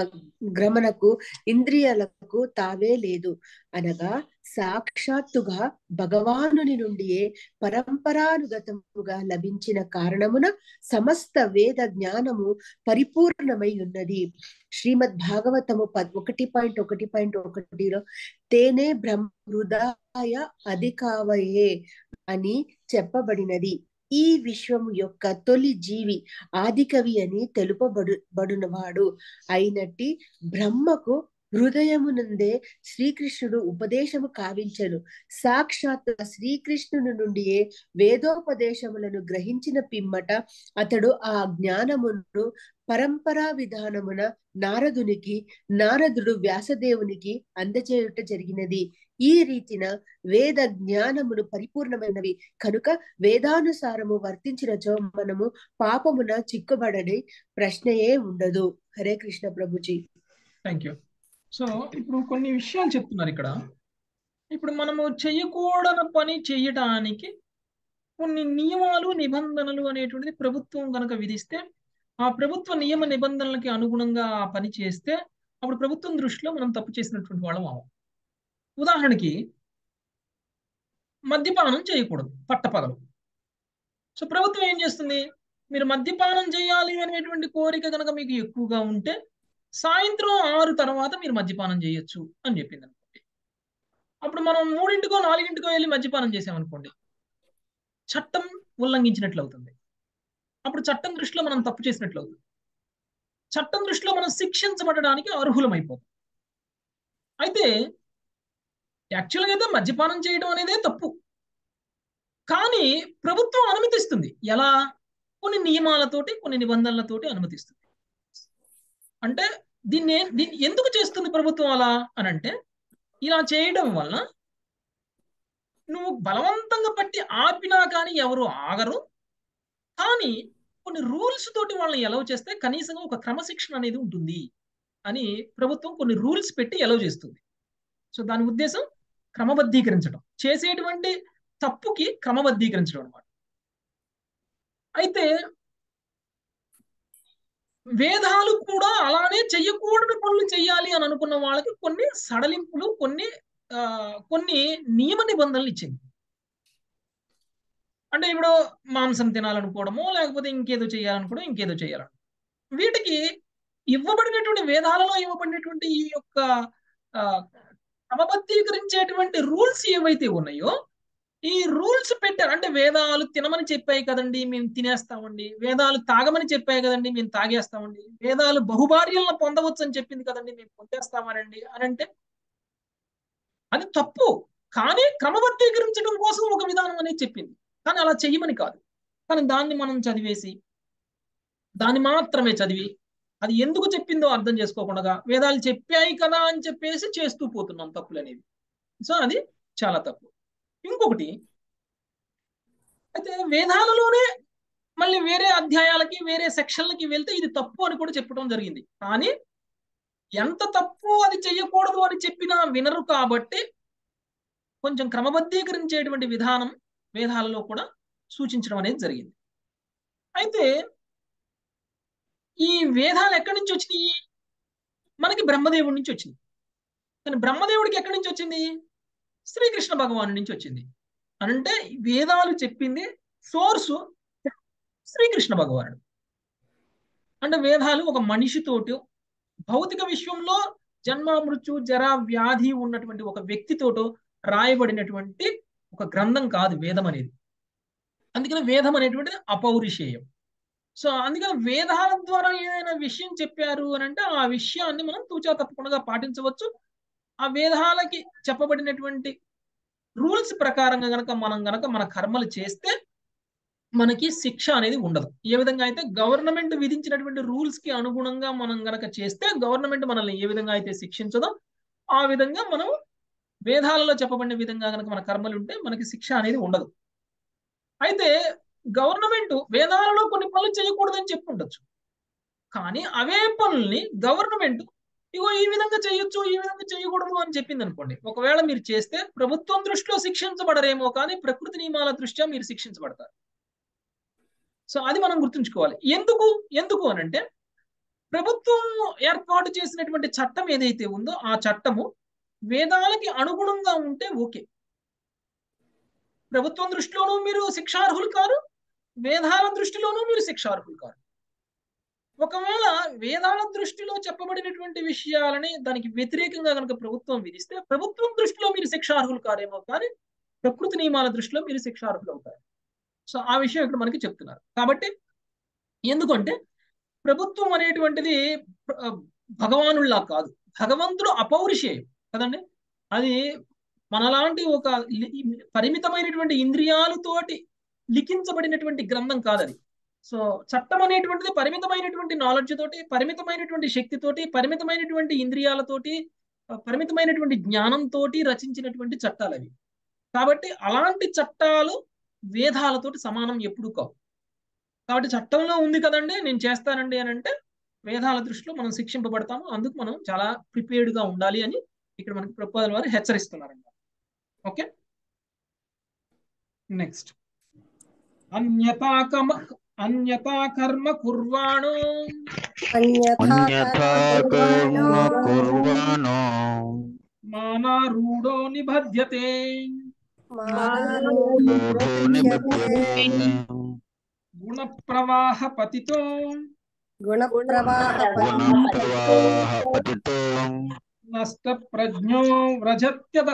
G: గ్రమణకు ఇంద్రియాలకు తావే లేదు అనగా సాక్షాత్తుగా భగవానుని నుండియే పరంపరానుగతముగా లభించిన కారణమున సమస్త వేద జ్ఞానము పరిపూర్ణమై ఉన్నది శ్రీమద్ భాగవతము ఒకటి పాయింట్ ఒకటి పాయింట్ ఒకటిలో తేనే బ్రహ్మ హృదయ అధికావయే అని చెప్పబడినది ఈ విశ్వము యొక్క తొలి జీవి ఆదికవి అని తెలుపబడు బడునవాడు అయినట్టి బ్రహ్మకు హృదయమునందే శ్రీకృష్ణుడు ఉపదేశము కావించను సాక్షాత్ శ్రీకృష్ణుని నుండియే వేదోపదేశములను గ్రహించిన పిమ్మట అతడు ఆ జ్ఞానమును పరంపరా విధానమున నారదునికి నారదుడు వ్యాసదేవునికి అందజేయుట జరిగినది ఈ రీతిన వేద జ్ఞానమును పరిపూర్ణమైనవి కనుక వేదానుసారము వర్తించినచో మనము పాపమున చిక్కుబడని ప్రశ్నయే ఉండదు హరే కృష్ణ ప్రభుజీ
A: థ్యాంక్ యూ సో ఇప్పుడు కొన్ని విషయాలు చెప్తున్నారు ఇక్కడ ఇప్పుడు మనము చెయ్యకూడని పని చెయ్యడానికి కొన్ని నియమాలు నిబంధనలు అనేటువంటిది ప్రభుత్వం కనుక విధిస్తే ఆ ప్రభుత్వ నియమ నిబంధనలకి అనుగుణంగా ఆ పని చేస్తే అప్పుడు ప్రభుత్వం దృష్టిలో మనం తప్పు చేసినటువంటి వాళ్ళం అవం ఉదాహరణకి మద్యపానం చేయకూడదు పట్టపగలు సో ప్రభుత్వం ఏం చేస్తుంది మీరు మద్యపానం చేయాలి అనేటువంటి కోరిక కనుక మీకు ఎక్కువగా ఉంటే సాయంత్రం ఆరు తర్వాత మీరు మద్యపానం చేయొచ్చు అని చెప్పింది అనుకోండి అప్పుడు మనం మూడింటికో నాలుగింటికో వెళ్ళి మద్యపానం చేసామనుకోండి చట్టం ఉల్లంఘించినట్లు అవుతుంది అప్పుడు చట్టం దృష్టిలో మనం తప్పు చేసినట్లు అవుతుంది చట్టం దృష్టిలో మనం శిక్షించబడడానికి అర్హులమైపోతాం అయితే యాక్చువల్గా అయితే మద్యపానం చేయడం అనేదే తప్పు కానీ ప్రభుత్వం అనుమతిస్తుంది ఎలా కొన్ని నియమాలతోటి కొన్ని నిబంధనలతోటి అనుమతిస్తుంది అంటే దీన్ని దీన్ని ఎందుకు చేస్తుంది ప్రభుత్వం అలా అని అంటే ఇలా చేయడం వలన నువ్వు బలవంతంగా పట్టి ఆపినా కానీ ఎవరు ఆగరు కానీ కొన్ని రూల్స్ తోటి వాళ్ళని ఎలవ్ చేస్తే కనీసంగా ఒక క్రమశిక్షణ అనేది ఉంటుంది అని ప్రభుత్వం కొన్ని రూల్స్ పెట్టి ఎలవ్ చేస్తుంది సో దాని ఉద్దేశం క్రమబద్ధీకరించడం చేసేటువంటి తప్పుకి క్రమబద్ధీకరించడం అనమాట అయితే వేదాలు కూడా అలానే చెయ్యకూడని పనులు చెయ్యాలి అని అనుకున్న వాళ్ళకి కొన్ని సడలింపులు కొన్ని ఆ, కొన్ని నియమ నిబంధనలు ఇచ్చింది అంటే ఇప్పుడు మాంసం తినాలనుకోవడమో లేకపోతే ఇంకేదో చేయాలనుకోవడం ఇంకేదో చేయాలను వీటికి ఇవ్వబడినటువంటి వేదాలలో ఇవ్వబడినటువంటి ఈ యొక్క ఆ, క్రమబద్ధీకరించేటువంటి రూల్స్ ఏవైతే ఉన్నాయో ఈ రూల్స్ పెట్టారు అంటే వేదాలు తినమని చెప్పాయి కదండి మేము తినేస్తామండి వేదాలు తాగమని చెప్పాయి కదండి మేము తాగేస్తామండి వేదాలు బహుభార్యలను పొందవచ్చు అని చెప్పింది కదండి మేము పొందేస్తామనండి అని అంటే అది తప్పు కానీ క్రమబద్ధీకరించడం కోసం ఒక విధానం అనేది చెప్పింది కానీ అలా చెయ్యమని కాదు కానీ దాన్ని మనం చదివేసి దాన్ని మాత్రమే చదివి అది ఎందుకు చెప్పిందో అర్థం చేసుకోకుండా వేదాలు చెప్పాయి కదా అని చెప్పేసి చేస్తూ పోతున్నాం తప్పులు అనేవి సో అది చాలా తప్పు ఇంకొకటి అయితే వేదాలలోనే మళ్ళీ వేరే అధ్యాయాలకి వేరే సెక్షన్లకి వెళ్తే ఇది తప్పు అని కూడా చెప్పడం జరిగింది కానీ ఎంత తప్పు అది చెయ్యకూడదు అని చెప్పినా వినరు కాబట్టి కొంచెం క్రమబద్ధీకరించేటువంటి విధానం వేదాలలో కూడా సూచించడం అనేది జరిగింది అయితే ఈ వేదాలు ఎక్కడి నుంచి వచ్చినాయి మనకి బ్రహ్మదేవుడి నుంచి వచ్చింది కానీ బ్రహ్మదేవుడికి ఎక్కడి నుంచి వచ్చింది శ్రీకృష్ణ భగవాను నుంచి వచ్చింది అంటే వేదాలు చెప్పింది సోర్సు శ్రీకృష్ణ భగవానుడు అంటే వేదాలు ఒక మనిషితోటి భౌతిక విశ్వంలో జన్మ మృత్యు జర వ్యాధి ఉన్నటువంటి ఒక వ్యక్తితోటో రాయబడినటువంటి ఒక గ్రంథం కాదు వేదం అనేది అందుకని వేదం అనేటువంటిది అపౌరుషేయం సో అందుకని వేదాల ద్వారా ఏదైనా విషయం చెప్పారు అని అంటే ఆ విషయాన్ని మనం తూచా తప్పకుండా పాటించవచ్చు ఆ వేదాలకి చెప్పబడినటువంటి రూల్స్ ప్రకారంగా గనక మనం గనక మన కర్మలు చేస్తే మనకి శిక్ష అనేది ఉండదు ఏ విధంగా అయితే గవర్నమెంట్ విధించినటువంటి రూల్స్ కి అనుగుణంగా మనం గనక చేస్తే గవర్నమెంట్ మనల్ని ఏ విధంగా అయితే శిక్షించదో ఆ విధంగా మనం వేదాలలో చెప్పబడిన విధంగా గనక మన కర్మలు ఉంటే మనకి శిక్ష అనేది ఉండదు అయితే గవర్నమెంట్ వేదాలలో కొన్ని పనులు చేయకూడదని చెప్పి ఉండొచ్చు కానీ అవే పనుల్ని గవర్నమెంట్ ఇగో ఈ విధంగా చేయొచ్చు ఈ విధంగా చేయకూడదు అని చెప్పింది అనుకోండి ఒకవేళ మీరు చేస్తే ప్రభుత్వం దృష్టిలో శిక్షించబడరేమో కానీ ప్రకృతి నియమాల దృష్ట్యా మీరు శిక్షించబడతారు సో అది మనం గుర్తుంచుకోవాలి ఎందుకు ఎందుకు అని అంటే ప్రభుత్వం ఏర్పాటు చేసినటువంటి చట్టం ఏదైతే ఉందో ఆ చట్టము వేదాలకి అనుగుణంగా ఉంటే ఓకే ప్రభుత్వం దృష్టిలోనూ మీరు శిక్షార్హులు కారు వేదాల దృష్టిలోనూ మీరు శిక్షార్హులు కారు ఒకవేళ వేదాల దృష్టిలో చెప్పబడినటువంటి విషయాలని దానికి వ్యతిరేకంగా కనుక ప్రభుత్వం విధిస్తే ప్రభుత్వం దృష్టిలో మీరు శిక్షార్హులు కారేమో కానీ ప్రకృతి నియమాల దృష్టిలో మీరు శిక్షార్హులు అవుతారు సో ఆ విషయం ఇక్కడ మనకి చెప్తున్నారు కాబట్టి ఎందుకంటే ప్రభుత్వం అనేటువంటిది భగవానుల్లా కాదు భగవంతుడు అపౌరుషేయం కదండి అది మనలాంటి ఒక పరిమితమైనటువంటి ఇంద్రియాలతోటి లిఖించబడినటువంటి గ్రంథం కాదు అది సో చట్టం అనేటువంటిది పరిమితమైనటువంటి నాలెడ్జ్ తోటి పరిమితమైనటువంటి శక్తితోటి పరిమితమైనటువంటి ఇంద్రియాలతోటి పరిమితమైనటువంటి జ్ఞానంతో రచించినటువంటి చట్టాలు అవి కాబట్టి అలాంటి చట్టాలు వేదాలతోటి సమానం ఎప్పుడు కావు కాబట్టి చట్టంలో ఉంది కదండి నేను చేస్తానండి అని అంటే వేదాల దృష్టిలో మనం శిక్షింపబడతాము అందుకు మనం చాలా ప్రిపేర్డ్ గా ఉండాలి అని ఇక్కడ మనకి ప్రపోజల్ వారు హెచ్చరిస్తున్నారంట ఓకే నెక్స్ట్ అన్యతా కమ అన్యతా కర్మ కుర్వాణో
B: అన్యథా
H: కర్మ కుర్వాణో
A: మానారూఢో నిబధ్యతే గుణ ప్రవాహ పతితో
B: గుణ ప్రవాహ
H: పతితో
A: నష్ట ప్రజ్ఞో వ్రజత్యత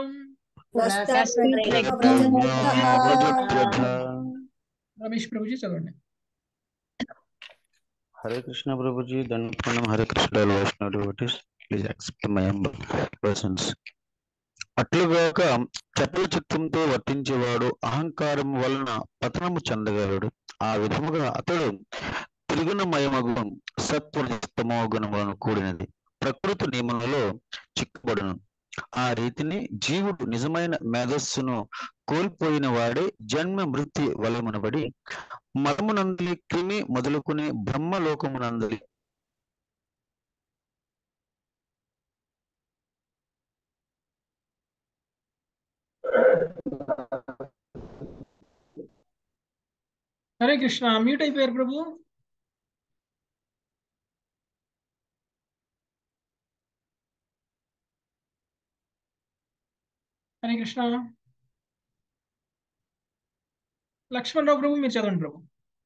A: రమేష్ ప్రభుజీ చదవండి
H: హరే కృష్ణ ప్రభుజీ దండం Hare Krishna Vaishnav devotees please accept my humble persons అట్లుగాక చపల చిత్తంతో వర్తించేవాడు అహంకారం వలన పతనము చెందగలడు ఆ విధముగా అతడు త్రిగుణమయమగు సత్వస్తమో గుణములను కూడినది ప్రకృతి నియమములలో చిక్కుబడును ఆ రీతిని జీవుడు నిజమైన మేధస్సును కోల్పోయిన వాడే జన్మ మృత్యు వలమునబడి మతమునందలి క్రిమి మొదలుకునే బ్రహ్మలోకమునందలి
A: హరే కృష్ణ మ్యూట్ అయిపోయారు ప్రభు హరే కృష్ణ లక్ష్మణరావు ప్రభు మీరు చదవండి ప్రభు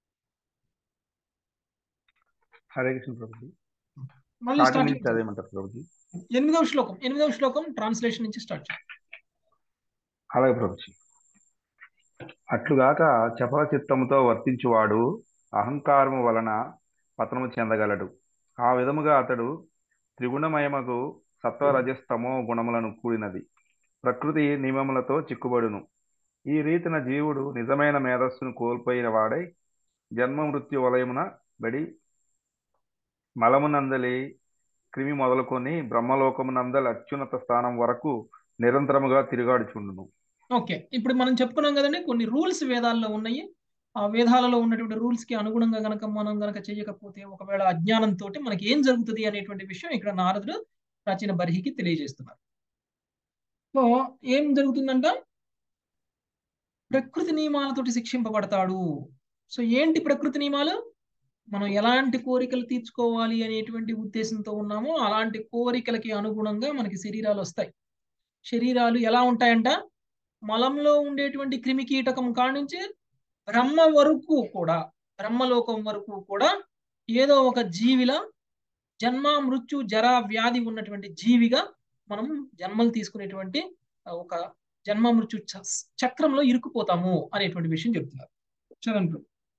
C: హరే కృష్ణ ప్రభుజీ
A: మళ్ళీ
C: స్టార్టింగ్
A: స్టార్ట్
C: నుంచి చదివేయమంటారు ప్రభుజీ
A: ఎనిమిదవ శ్లోకం ఎనిమిదవ శ్లోకం ట్రాన్స్లేషన్ నుంచి స్టార్ట్ చేయండి
C: అలాగే ప్రభుజీ అట్లుగాక చపల చిత్తముతో వర్తించువాడు అహంకారము వలన పతనము చెందగలడు ఆ విధముగా అతడు త్రిగుణమయమగు సత్వరజస్తమో గుణములను కూడినది ప్రకృతి నియమములతో చిక్కుబడును ఈ రీతిన జీవుడు నిజమైన మేధస్సును కోల్పోయిన వాడై జన్మ మృత్యు వలయమున బడి మలమునందలి క్రిమి మొదలుకొని బ్రహ్మలోకమునందలి అత్యున్నత స్థానం వరకు నిరంతరముగా తిరుగాడుచుండును
A: ఓకే ఇప్పుడు మనం చెప్పుకున్నాం కదండి కొన్ని రూల్స్ వేదాల్లో ఉన్నాయి ఆ వేదాలలో ఉన్నటువంటి రూల్స్ కి అనుగుణంగా గనక మనం గనక చేయకపోతే ఒకవేళ అజ్ఞానంతో మనకి ఏం జరుగుతుంది అనేటువంటి విషయం ఇక్కడ నారదుడు ప్రాచీన బర్హికి తెలియజేస్తున్నారు సో ఏం జరుగుతుందంట ప్రకృతి నియమాలతోటి శిక్షింపబడతాడు సో ఏంటి ప్రకృతి నియమాలు మనం ఎలాంటి కోరికలు తీర్చుకోవాలి అనేటువంటి ఉద్దేశంతో ఉన్నామో అలాంటి కోరికలకి అనుగుణంగా మనకి శరీరాలు వస్తాయి శరీరాలు ఎలా ఉంటాయంట మలంలో ఉండేటువంటి క్రిమి కీటకం కానుంచి బ్రహ్మ వరకు కూడా బ్రహ్మలోకం వరకు కూడా ఏదో ఒక జీవిలా జన్మ మృత్యు జర వ్యాధి ఉన్నటువంటి జీవిగా మనం జన్మలు తీసుకునేటువంటి ఒక జన్మ మృత్యు చక్రంలో ఇరుక్కుపోతాము అనేటువంటి విషయం చెప్తున్నారు చదవండి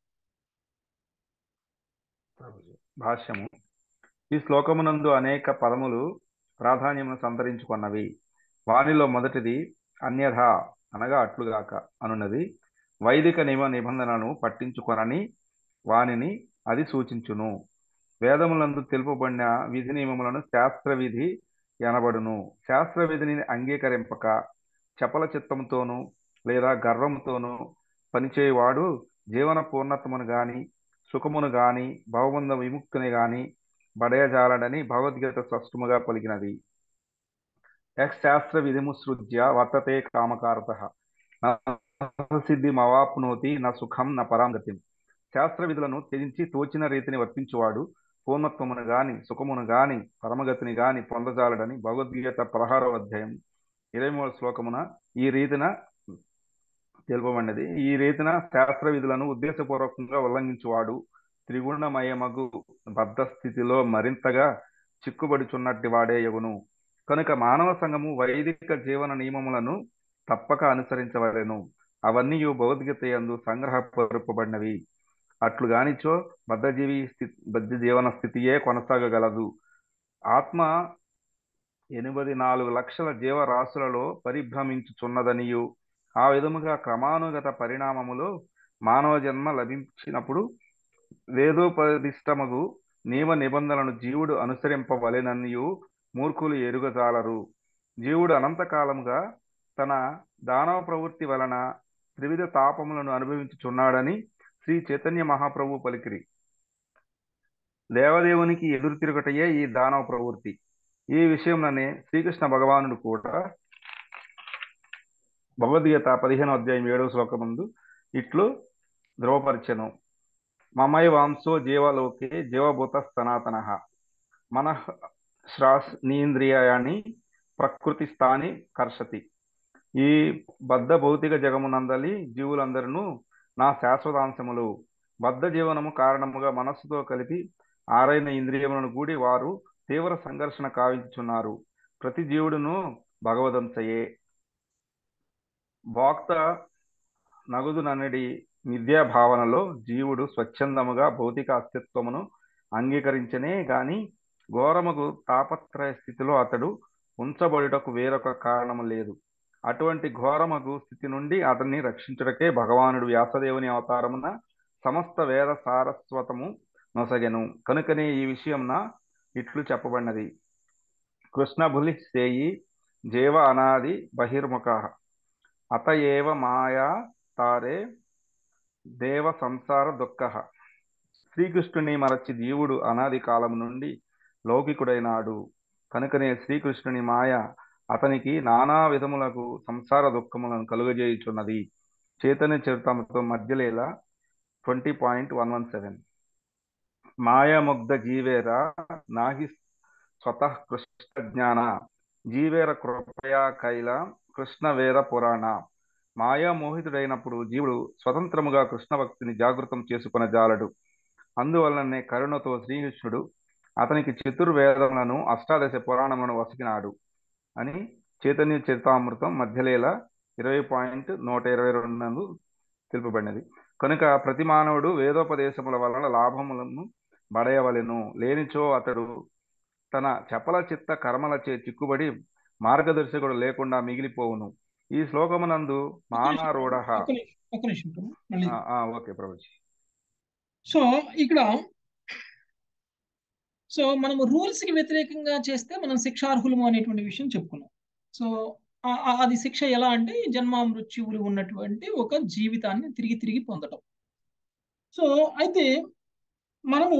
C: భాష్యము ఈ శ్లోకమునందు అనేక పదములు ప్రాధాన్యమును సంతరించుకున్నవి వానిలో మొదటిది అన్యథ అనగా అట్లుగాక అనున్నది వైదిక నియమ నిబంధనలను పట్టించుకొనని వానిని అది సూచించును వేదములందు తెలుపబడిన విధి నియమములను శాస్త్ర విధి ఎనబడును శాస్త్ర విధిని అంగీకరింపక చపల చిత్తంతోనూ లేదా గర్వముతోనూ పనిచేయవాడు జీవన పూర్ణత్వమును గాని సుఖమును గాని భవబంధ విముక్తిని గాని బడయజాలడని భగవద్గీత స్పష్టముగా పలికినది ఎక్స్ శాస్త్ర విధిముసృజ్య వర్తతే కామకారత సిద్ధి మవాప్నోతి నా సుఖం నా పరాంగతిం శాస్త్ర విధులను త్యజించి తోచిన రీతిని వర్తించువాడు పూర్ణత్వమును గాని సుఖమును గాని పరమగతిని గాని పొందజాలడని భగవద్గీత పదహారవ అధ్యాయం ఇరవై మూడు శ్లోకమున ఈ రీతిన తెలుపబడినది ఈ రీతిన శాస్త్ర విధులను ఉద్దేశపూర్వకంగా ఉల్లంఘించువాడు త్రిగుణమయమగు బద్ధ స్థితిలో మరింతగా చిక్కుబడుచున్నట్టి వాడే యగును కనుక మానవ సంఘము వైదిక జీవన నియమములను తప్పక అనుసరించవలెను అవన్నీ భగవద్గీత యందు సంగ్రహపరపబడినవి అట్లు గానిచో బద్ధజీవి స్థితి బద్ధ జీవన స్థితియే కొనసాగగలదు ఆత్మ ఎనిమిది నాలుగు లక్షల జీవరాశులలో పరిభ్రమించుచున్నదనియు ఆ విధముగా క్రమానుగత పరిణామములో మానవ జన్మ లభించినప్పుడు వేదోపదిష్టమగు నియమ నిబంధనలను జీవుడు అనుసరింపవలెననియు మూర్ఖులు ఎరుగజాలరు జీవుడు అనంతకాలముగా తన దానవ ప్రవృత్తి వలన త్రివిధ తాపములను అనుభవించుచున్నాడని శ్రీ చైతన్య మహాప్రభు పలికిరి దేవదేవునికి ఎదురు తిరుగుటయే ఈ దానవ ప్రవృత్తి ఈ విషయంలోనే శ్రీకృష్ణ భగవానుడు కూడా భగవద్గీత పదిహేను అధ్యాయం ఏడవ శ్లోకం ముందు ఇట్లు ధ్రువపరిచెను మమై వాంసో జీవలోకే జీవభూత సనాతన మన శ్రాస్నీంద్రియాన్ని ప్రకృతి స్థాని కర్షతి ఈ బద్ధ భౌతిక జగమునందలి జీవులందరూ నా శాశ్వతాంశములు బద్ధ జీవనము కారణముగా మనస్సుతో కలిపి ఆరైన ఇంద్రియములను కూడి వారు తీవ్ర సంఘర్షణ కావించుచున్నారు ప్రతి జీవుడును భగవదంశయే భోక్త నగుదు నన్నడి మిథ్యా భావనలో జీవుడు స్వచ్ఛందముగా భౌతిక అస్తిత్వమును అంగీకరించనే గాని ఘోరముకు తాపత్రయ స్థితిలో అతడు ఉంచబడుటకు వేరొక కారణము లేదు అటువంటి ఘోరమగు స్థితి నుండి అతన్ని రక్షించుటకే భగవానుడు వ్యాసదేవుని అవతారమున సమస్త వేద సారస్వతము నొసగెను కనుకనే ఈ విషయంన ఇట్లు చెప్పబడినది కృష్ణ భులి సేయి జీవ అనాది బహిర్ముఖ అత ఏవ మాయా తారే దేవ సంసార దుఃఖ శ్రీకృష్ణుని మరచి జీవుడు అనాది కాలం నుండి లౌకికుడైనాడు కనుకనే శ్రీకృష్ణుని మాయ అతనికి నానా విధములకు సంసార దుఃఖములను కలుగజేయుచున్నది చైతన్య చరితముతో మధ్యలేలా twenty point one one seven మాయాముగ్ధ జీవేర నాహి స్వతః కృష్ణ జ్ఞాన జీవేర కృపయా కైల కృష్ణవేర పురాణ మాయామోహితుడైనప్పుడు జీవుడు స్వతంత్రముగా కృష్ణ భక్తిని జాగృతం చేసుకున జాలడు అందువలనే కరుణతో శ్రీకృష్ణుడు అతనికి చతుర్వేదములను అష్టాదశ పురాణములను వసికినాడు అని చైతన్య చరితామృతం మధ్యలేల ఇరవై పాయింట్ నూట ఇరవై రెండు నందు తెలుపబడినది కనుక ప్రతి మానవుడు వేదోపదేశముల వలన లాభములను బడయవలెను లేనిచో అతడు తన చపల చిత్త కర్మలచే చిక్కుబడి మార్గదర్శకుడు లేకుండా మిగిలిపోవును ఈ శ్లోకమునందు మానారూఢ
A: ఒక్క నిమిషం ఒక్క నిమిషం ప్రభు. మళ్ళీ
C: ఓకే ప్రభుజీ
A: సో ఇక్కడ సో మనము రూల్స్ కి వ్యతిరేకంగా చేస్తే మనం శిక్షార్హులము అనేటువంటి విషయం చెప్పుకున్నాం సో ఆ- ఆ- అది శిక్ష ఎలా అంటే ఈ జన్మ మృత్యువులు ఉన్నటువంటి ఒక జీవితాన్ని తిరిగి తిరిగి పొందటం సో అయితే మనము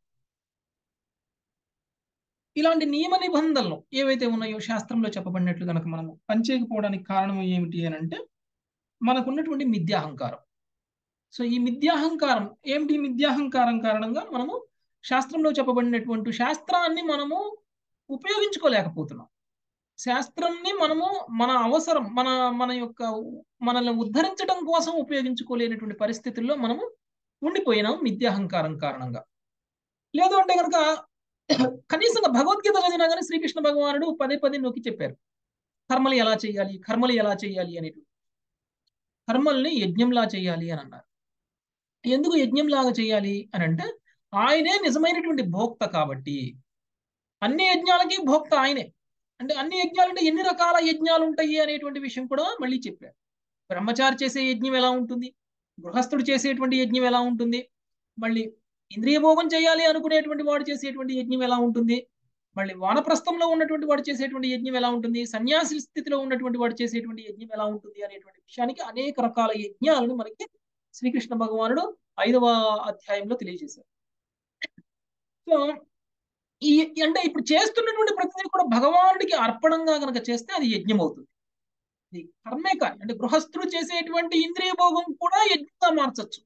A: ఇలాంటి నియమ నిబంధనలు ఏవైతే ఉన్నాయో శాస్త్రంలో చెప్పబడినట్లు కనుక మనము పనిచేయకపోవడానికి కారణం ఏమిటి అని అంటే మనకున్నటువంటి మిథ్యాహంకారం సో ఈ మిథ్యాహంకారం ఏమిటి ఈ మిథ్యాహంకారం కారణంగా మనము శాస్త్రంలో చెప్పబడినటువంటి శాస్త్రాన్ని మనము ఉపయోగించుకోలేకపోతున్నాం శాస్త్రాన్ని మనము మన అవసరం మన మన యొక్క మనల్ని ఉద్ధరించడం కోసం ఉపయోగించుకోలేనటువంటి పరిస్థితుల్లో మనము ఉండిపోయినాం మిథ్యాహంకారం కారణంగా లేదు అంటే కనుక కనీసంగా భగవద్గీత చదివినా కానీ శ్రీకృష్ణ భగవానుడు పదే పదే నొక్కి చెప్పారు కర్మలు ఎలా చేయాలి కర్మలు ఎలా చేయాలి అనేటువంటి కర్మల్ని యజ్ఞంలా చేయాలి అని అన్నారు ఎందుకు యజ్ఞంలాగా చేయాలి అని అంటే ఆయనే నిజమైనటువంటి భోక్త కాబట్టి అన్ని యజ్ఞాలకి భోక్త ఆయనే అంటే అన్ని యజ్ఞాలు అంటే ఎన్ని రకాల యజ్ఞాలు ఉంటాయి అనేటువంటి విషయం కూడా మళ్ళీ చెప్పారు బ్రహ్మచారి చేసే యజ్ఞం ఎలా ఉంటుంది గృహస్థుడు చేసేటువంటి యజ్ఞం ఎలా ఉంటుంది మళ్ళీ ఇంద్రియ భోగం చేయాలి అనుకునేటువంటి వాడు చేసేటువంటి యజ్ఞం ఎలా ఉంటుంది మళ్ళీ వానప్రస్థంలో ఉన్నటువంటి వాడు చేసేటువంటి యజ్ఞం ఎలా ఉంటుంది సన్యాసి స్థితిలో ఉన్నటువంటి వాడు చేసేటువంటి యజ్ఞం ఎలా ఉంటుంది అనేటువంటి విషయానికి అనేక రకాల యజ్ఞాలను మనకి శ్రీకృష్ణ భగవానుడు ఐదవ అధ్యాయంలో తెలియజేశారు సో ఈ అంటే ఇప్పుడు చేస్తున్నటువంటి ప్రతిదీ కూడా భగవానుడికి అర్పణంగా గనక చేస్తే అది యజ్ఞం అవుతుంది ఇది కర్మే కానీ అంటే గృహస్థుడు చేసేటువంటి ఇంద్రియ భోగం కూడా యజ్ఞంగా మార్చచ్చు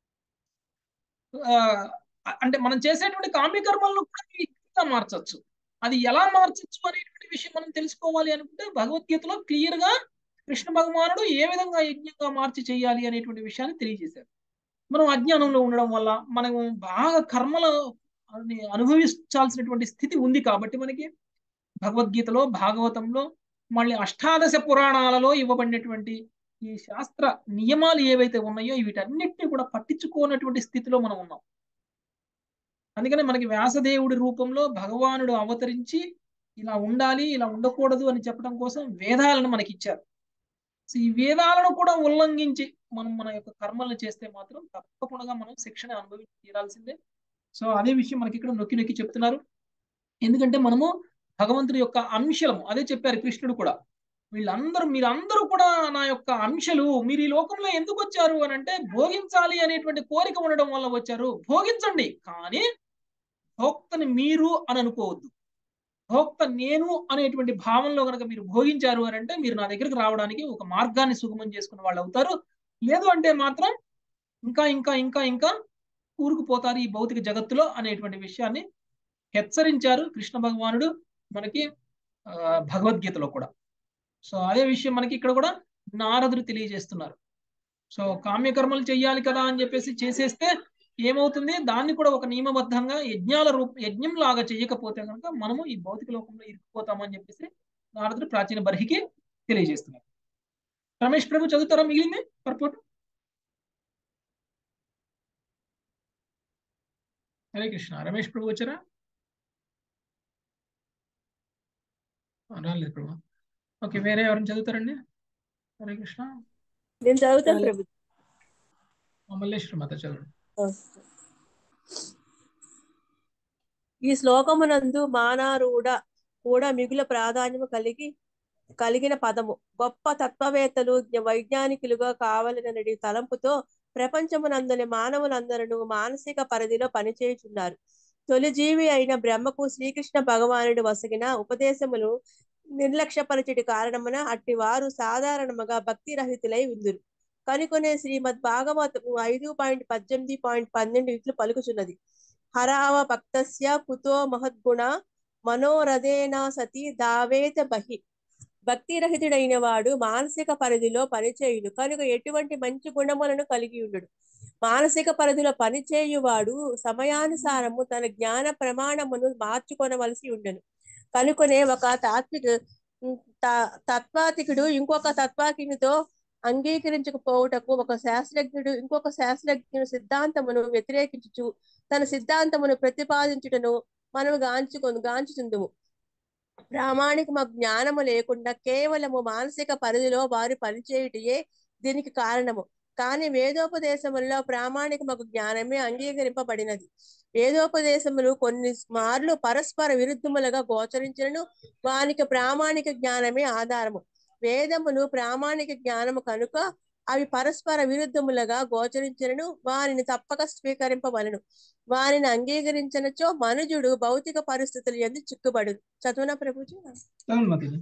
A: ఆ, అంటే మనం చేసేటువంటి కామ్యకర్మలను కూడా యజ్ఞంగా మార్చచ్చు అది ఎలా మార్చచ్చు అనేటువంటి విషయం మనం తెలుసుకోవాలి అనుకుంటే భగవద్గీతలో క్లియర్ గా కృష్ణ భగవానుడు ఏ విధంగా యజ్ఞంగా మార్చి చేయాలి అనేటువంటి విషయాన్ని తెలియజేశారు మనం అజ్ఞానంలో ఉండడం వల్ల మనం బాగా కర్మల అనుభవించాల్సినటువంటి స్థితి ఉంది కాబట్టి మనకి భగవద్గీతలో భాగవతంలో మళ్ళీ అష్టాదశ పురాణాలలో ఇవ్వబడినటువంటి ఈ శాస్త్ర నియమాలు ఏవైతే ఉన్నాయో వీటన్నిటిని కూడా పట్టించుకోనటువంటి స్థితిలో మనం ఉన్నాం అందుకని మనకి వ్యాసదేవుడి రూపంలో భగవానుడు అవతరించి ఇలా ఉండాలి ఇలా ఉండకూడదు అని చెప్పడం కోసం వేదాలను మనకి ఇచ్చారు సో ఈ వేదాలను కూడా ఉల్లంఘించి మనం మన యొక్క కర్మలను చేస్తే మాత్రం తప్పకుండా మనం శిక్షణ అనుభవించి తీరాల్సిందే సో అదే విషయం మనకి ఇక్కడ నొక్కి నొక్కి చెప్తున్నారు ఎందుకంటే మనము భగవంతుడి యొక్క అంశలము అదే చెప్పారు కృష్ణుడు కూడా వీళ్ళందరూ మీరందరూ కూడా నా యొక్క అంశలు మీరు ఈ లోకంలో ఎందుకు వచ్చారు అని అంటే భోగించాలి అనేటువంటి కోరిక ఉండడం వల్ల వచ్చారు భోగించండి కానీ భోక్తని మీరు అని అనుకోవద్దు భోక్త నేను అనేటువంటి భావంలో కనుక మీరు భోగించారు అని అంటే మీరు నా దగ్గరికి రావడానికి ఒక మార్గాన్ని సుగమం చేసుకున్న వాళ్ళు అవుతారు లేదు అంటే మాత్రం ఇంకా ఇంకా ఇంకా ఇంకా కూరుకుపోతారు ఈ భౌతిక జగత్తులో అనేటువంటి విషయాన్ని హెచ్చరించారు కృష్ణ భగవానుడు మనకి ఆ, భగవద్గీతలో కూడా సో అదే విషయం మనకి ఇక్కడ కూడా నారదుడు తెలియజేస్తున్నారు సో కామ్యకర్మలు చెయ్యాలి కదా అని చెప్పేసి చేసేస్తే ఏమవుతుంది దాన్ని కూడా ఒక నియమబద్ధంగా యజ్ఞాల రూప యజ్ఞం లాగా చేయకపోతే కనుక మనము ఈ భౌతిక లోకంలో ఇరుక్కుపోతామని చెప్పేసి నారదుడు ప్రాచీన బర్హికి తెలియజేస్తున్నారు రమేష్ ప్రభు చదువుతారా మిగిలింది పర్పోర్ట్ హరే కృష్ణ రమేష్ ప్రభు వచ్చారా ఆ, రాలేదు ప్రభు ఓకే వేరే ఎవరైనా చదువుతారండి హరే కృష్ణ
F: నేను చదువుతాను ప్రభు
A: ఆ, మల్లేశ్వరి మాత చదవండి
F: ఈ శ్లోకమునందు మానారూఢ కూడా మిగుల ప్రాధాన్యము కలిగి కలిగిన పదము గొప్ప తత్వవేత్తలు జ్ఞ- వైజ్ఞానికులుగా కావాలనడి తలంపుతో ప్రపంచమునందుని మానవులందరూ మానసిక పరిధిలో పనిచేయుచున్నారు తొలి జీవి అయిన బ్రహ్మకు శ్రీకృష్ణ భగవానుడు వసగిన ఉపదేశములు నిర్లక్ష్యపరచుటి కారణమున అట్టి వారు సాధారణముగా భక్తి రహితులై ఉందురు కనుకొనే శ్రీమద్ భాగవతము ఐదు పాయింట్ పద్దెనిమిది పాయింట్ పన్నెండు ఇట్లు పలుకుచున్నది హరావ భక్తస్య కుతో మహద్గుణ మనోరథేన సతి దావేత బహి భక్తి రహితుడైన వాడు మానసిక పరిధిలో పనిచేయుడు కనుక ఎటువంటి మంచి గుణములను కలిగి ఉండడు మానసిక పరిధిలో పనిచేయువాడు సమయానుసారము తన జ్ఞాన ప్రమాణమును మార్చుకొనవలసి ఉండను కనుకొనే ఒక తాత్విక త- తత్వాతికుడు ఇంకొక తత్వాకినితో అంగీకరించకపోవుటకు ఒక శాస్త్రజ్ఞుడు ఇంకొక శాస్త్రజ్ఞుని సిద్ధాంతమును వ్యతిరేకించుచు తన సిద్ధాంతమును ప్రతిపాదించుటను మనము గాంచుకొని గాంచుచుందుము ప్రామాణిక జ్ఞానము లేకుండా కేవలము మానసిక పరిధిలో వారు పనిచేయుటయే దీనికి కారణము కానీ వేదోపదేశములలో ప్రామాణిక మగు జ్ఞానమే అంగీకరింపబడినది వేదోపదేశములు కొన్ని మార్లు పరస్పర విరుద్ధములుగా గోచరించను వానికి ప్రామాణిక జ్ఞానమే ఆధారము వేదములు ప్రామాణిక జ్ఞానము కనుక అవి పరస్పర విరుద్ధములుగా గోచరించను వారిని తప్పక స్వీకరింపవలను వారిని అంగీకరించినచో మనుజుడు భౌతిక పరిస్థితులు ఎందు చిక్కుబడు చదువున ప్రభుజీ
A: చదవండి మాతాజీ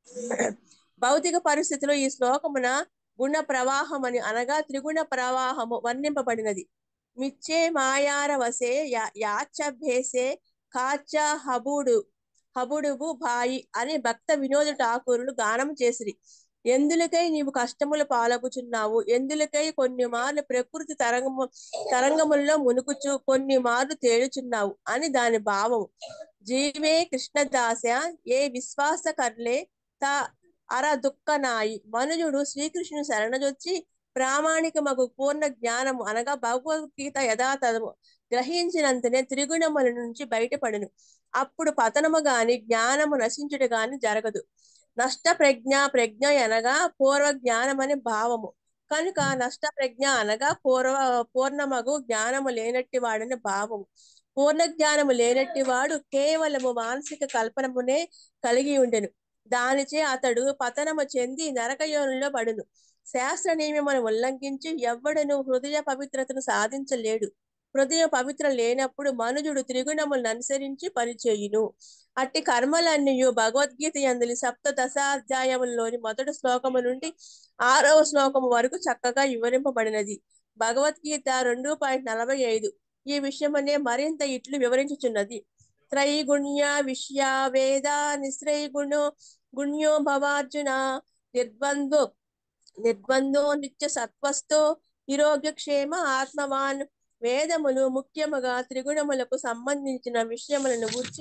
F: భౌతిక పరిస్థితిలో ఈ శ్లోకమున గుణ ప్రవాహం అని అనగా త్రిగుణ ప్రవాహము వర్ణింపబడినది మిచ్చే మాయార వసే యా- యాచభేసే కాచ హబుడు హబుడుబు బాయి అని భక్త వినోద ఠాకూరులు గానం చేసిరి ఎందులకై నీవు కష్టములు పాలగుచున్నావు ఎందులకై కొన్ని మార్లు ప్రకృతి తరంగము తరంగముల్లో మునుకుచు కొన్ని మార్లు తేలుచున్నావు అని దాని భావము జీవే కృష్ణదాస ఏ విశ్వాస కర్లే త అర దుఃఖనాయి మనుజుడు శ్రీకృష్ణుని శరణజొచ్చి ప్రామాణిక మగు పూర్ణ జ్ఞానము అనగా భగవద్గీత యథాతథము గ్రహించినంతనే త్రిగుణముల నుంచి బయటపడును అప్పుడు పతనము గాని జ్ఞానము నశించుట గాని జరగదు నష్ట ప్రజ్ఞ ప్రజ్ఞ అనగా పూర్వ జ్ఞానమని భావము కనుక నష్ట ప్రజ్ఞ అనగా పూర్వ పూర్ణమగు జ్ఞానము లేనట్టి వాడని భావము పూర్ణ జ్ఞానము లేనట్టి వాడు కేవలము మానసిక కల్పనమునే కలిగి ఉండెను దానిచే అతడు పతనము చెంది నరకయోనిలో పడును శాస్త్ర నియమమును ఉల్లంఘించి ఎవ్వడను హృదయ పవిత్రతను సాధించలేడు హృదయ పవిత్ర లేనప్పుడు మనుజుడు త్రిగుణములను అనుసరించి పనిచేయును అట్టి కర్మలన్నీ భగవద్గీత అందులి సప్త దశాధ్యాయములలోని మొదటి శ్లోకము నుండి ఆరవ శ్లోకము వరకు చక్కగా వివరింపబడినది భగవద్గీత రెండు పాయింట్ నలభై ఐదు ఈ విషయమనే మరింత ఇట్లు వివరించుచున్నది త్రైగుణ్య విషయ వేద నిశ్రయగుణో గుణ్యో భవార్జున నిర్బంధో నిర్బంధో నిత్య సత్వస్థో నిరోగ్యక్షేమ ఆత్మవాన్ వేదములు ముఖ్యముగా త్రిగుణములకు సంబంధించిన విషయములను గూర్చి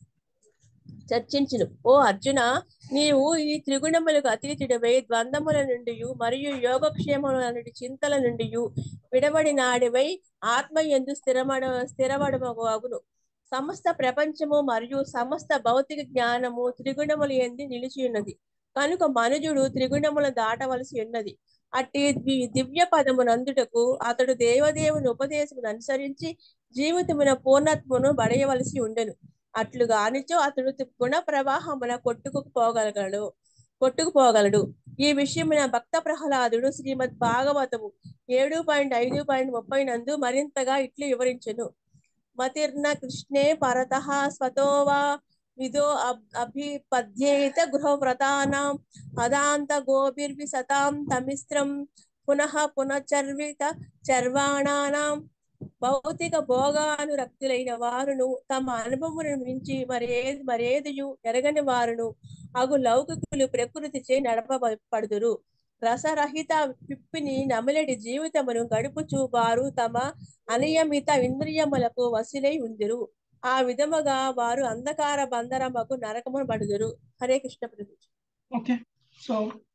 F: చర్చించును ఓ అర్జున నీవు ఈ త్రిగుణములకు అతీతుడవై ద్వంద్వముల నుండి మరియు యోగక్షేమముల నుండి చింతల నుండి విడబడి నాడివై ఆత్మ ఎందు స్థిరమడ స్థిరవడమగును సమస్త ప్రపంచము మరియు సమస్త భౌతిక జ్ఞానము త్రిగుణములు ఎందు నిలిచి ఉన్నది కనుక మనుజుడు త్రిగుణములు దాటవలసి ఉన్నది అట్టి ది- దివ్య పదమునందుటకు అతడు దేవదేవుని ఉపదేశమును అనుసరించి జీవితమున పూర్ణత్వమును బడయవలసి ఉండెను అట్లుగానిచో అతడు తి- గుణ ప్రవాహమున కొట్టుకుపోగలగడు కొట్టుకుపోగలడు ఈ విషయమున భక్త ప్రహ్లాదుడు శ్రీమద్ భాగవతము ఏడు పాయింట్ ఐదు పాయింట్ ముప్పై నందు మరింతగా ఇట్లు వివరించెను మతిర్న కృష్ణే పరత స్వతో వా విదో అబ్- అభిపద్యేత గృహవ్రతానాం అదాంత గోభిర్వి సతాం తమిస్త్రం పునః పునచర్విత చర్వాణానాం భౌతిక భోగానురక్తులైన వారును తమ అనుభవమును మించి మరేది మరేదియు ఎరగని వారును అగు లౌకికులు ప్రకృతిచే నడపబడుదురు రసరహిత పిప్పిని నమిలటి జీవితమును గడుపుచు వారు తమ అనియమిత ఇంద్రియములకు వసిలై ఉందిరు ఆ విధముగా వారు అంధకార బంధరమకు నరకమును పడుదురు హరే కృష్ణ ప్రభు
A: ఓకే సో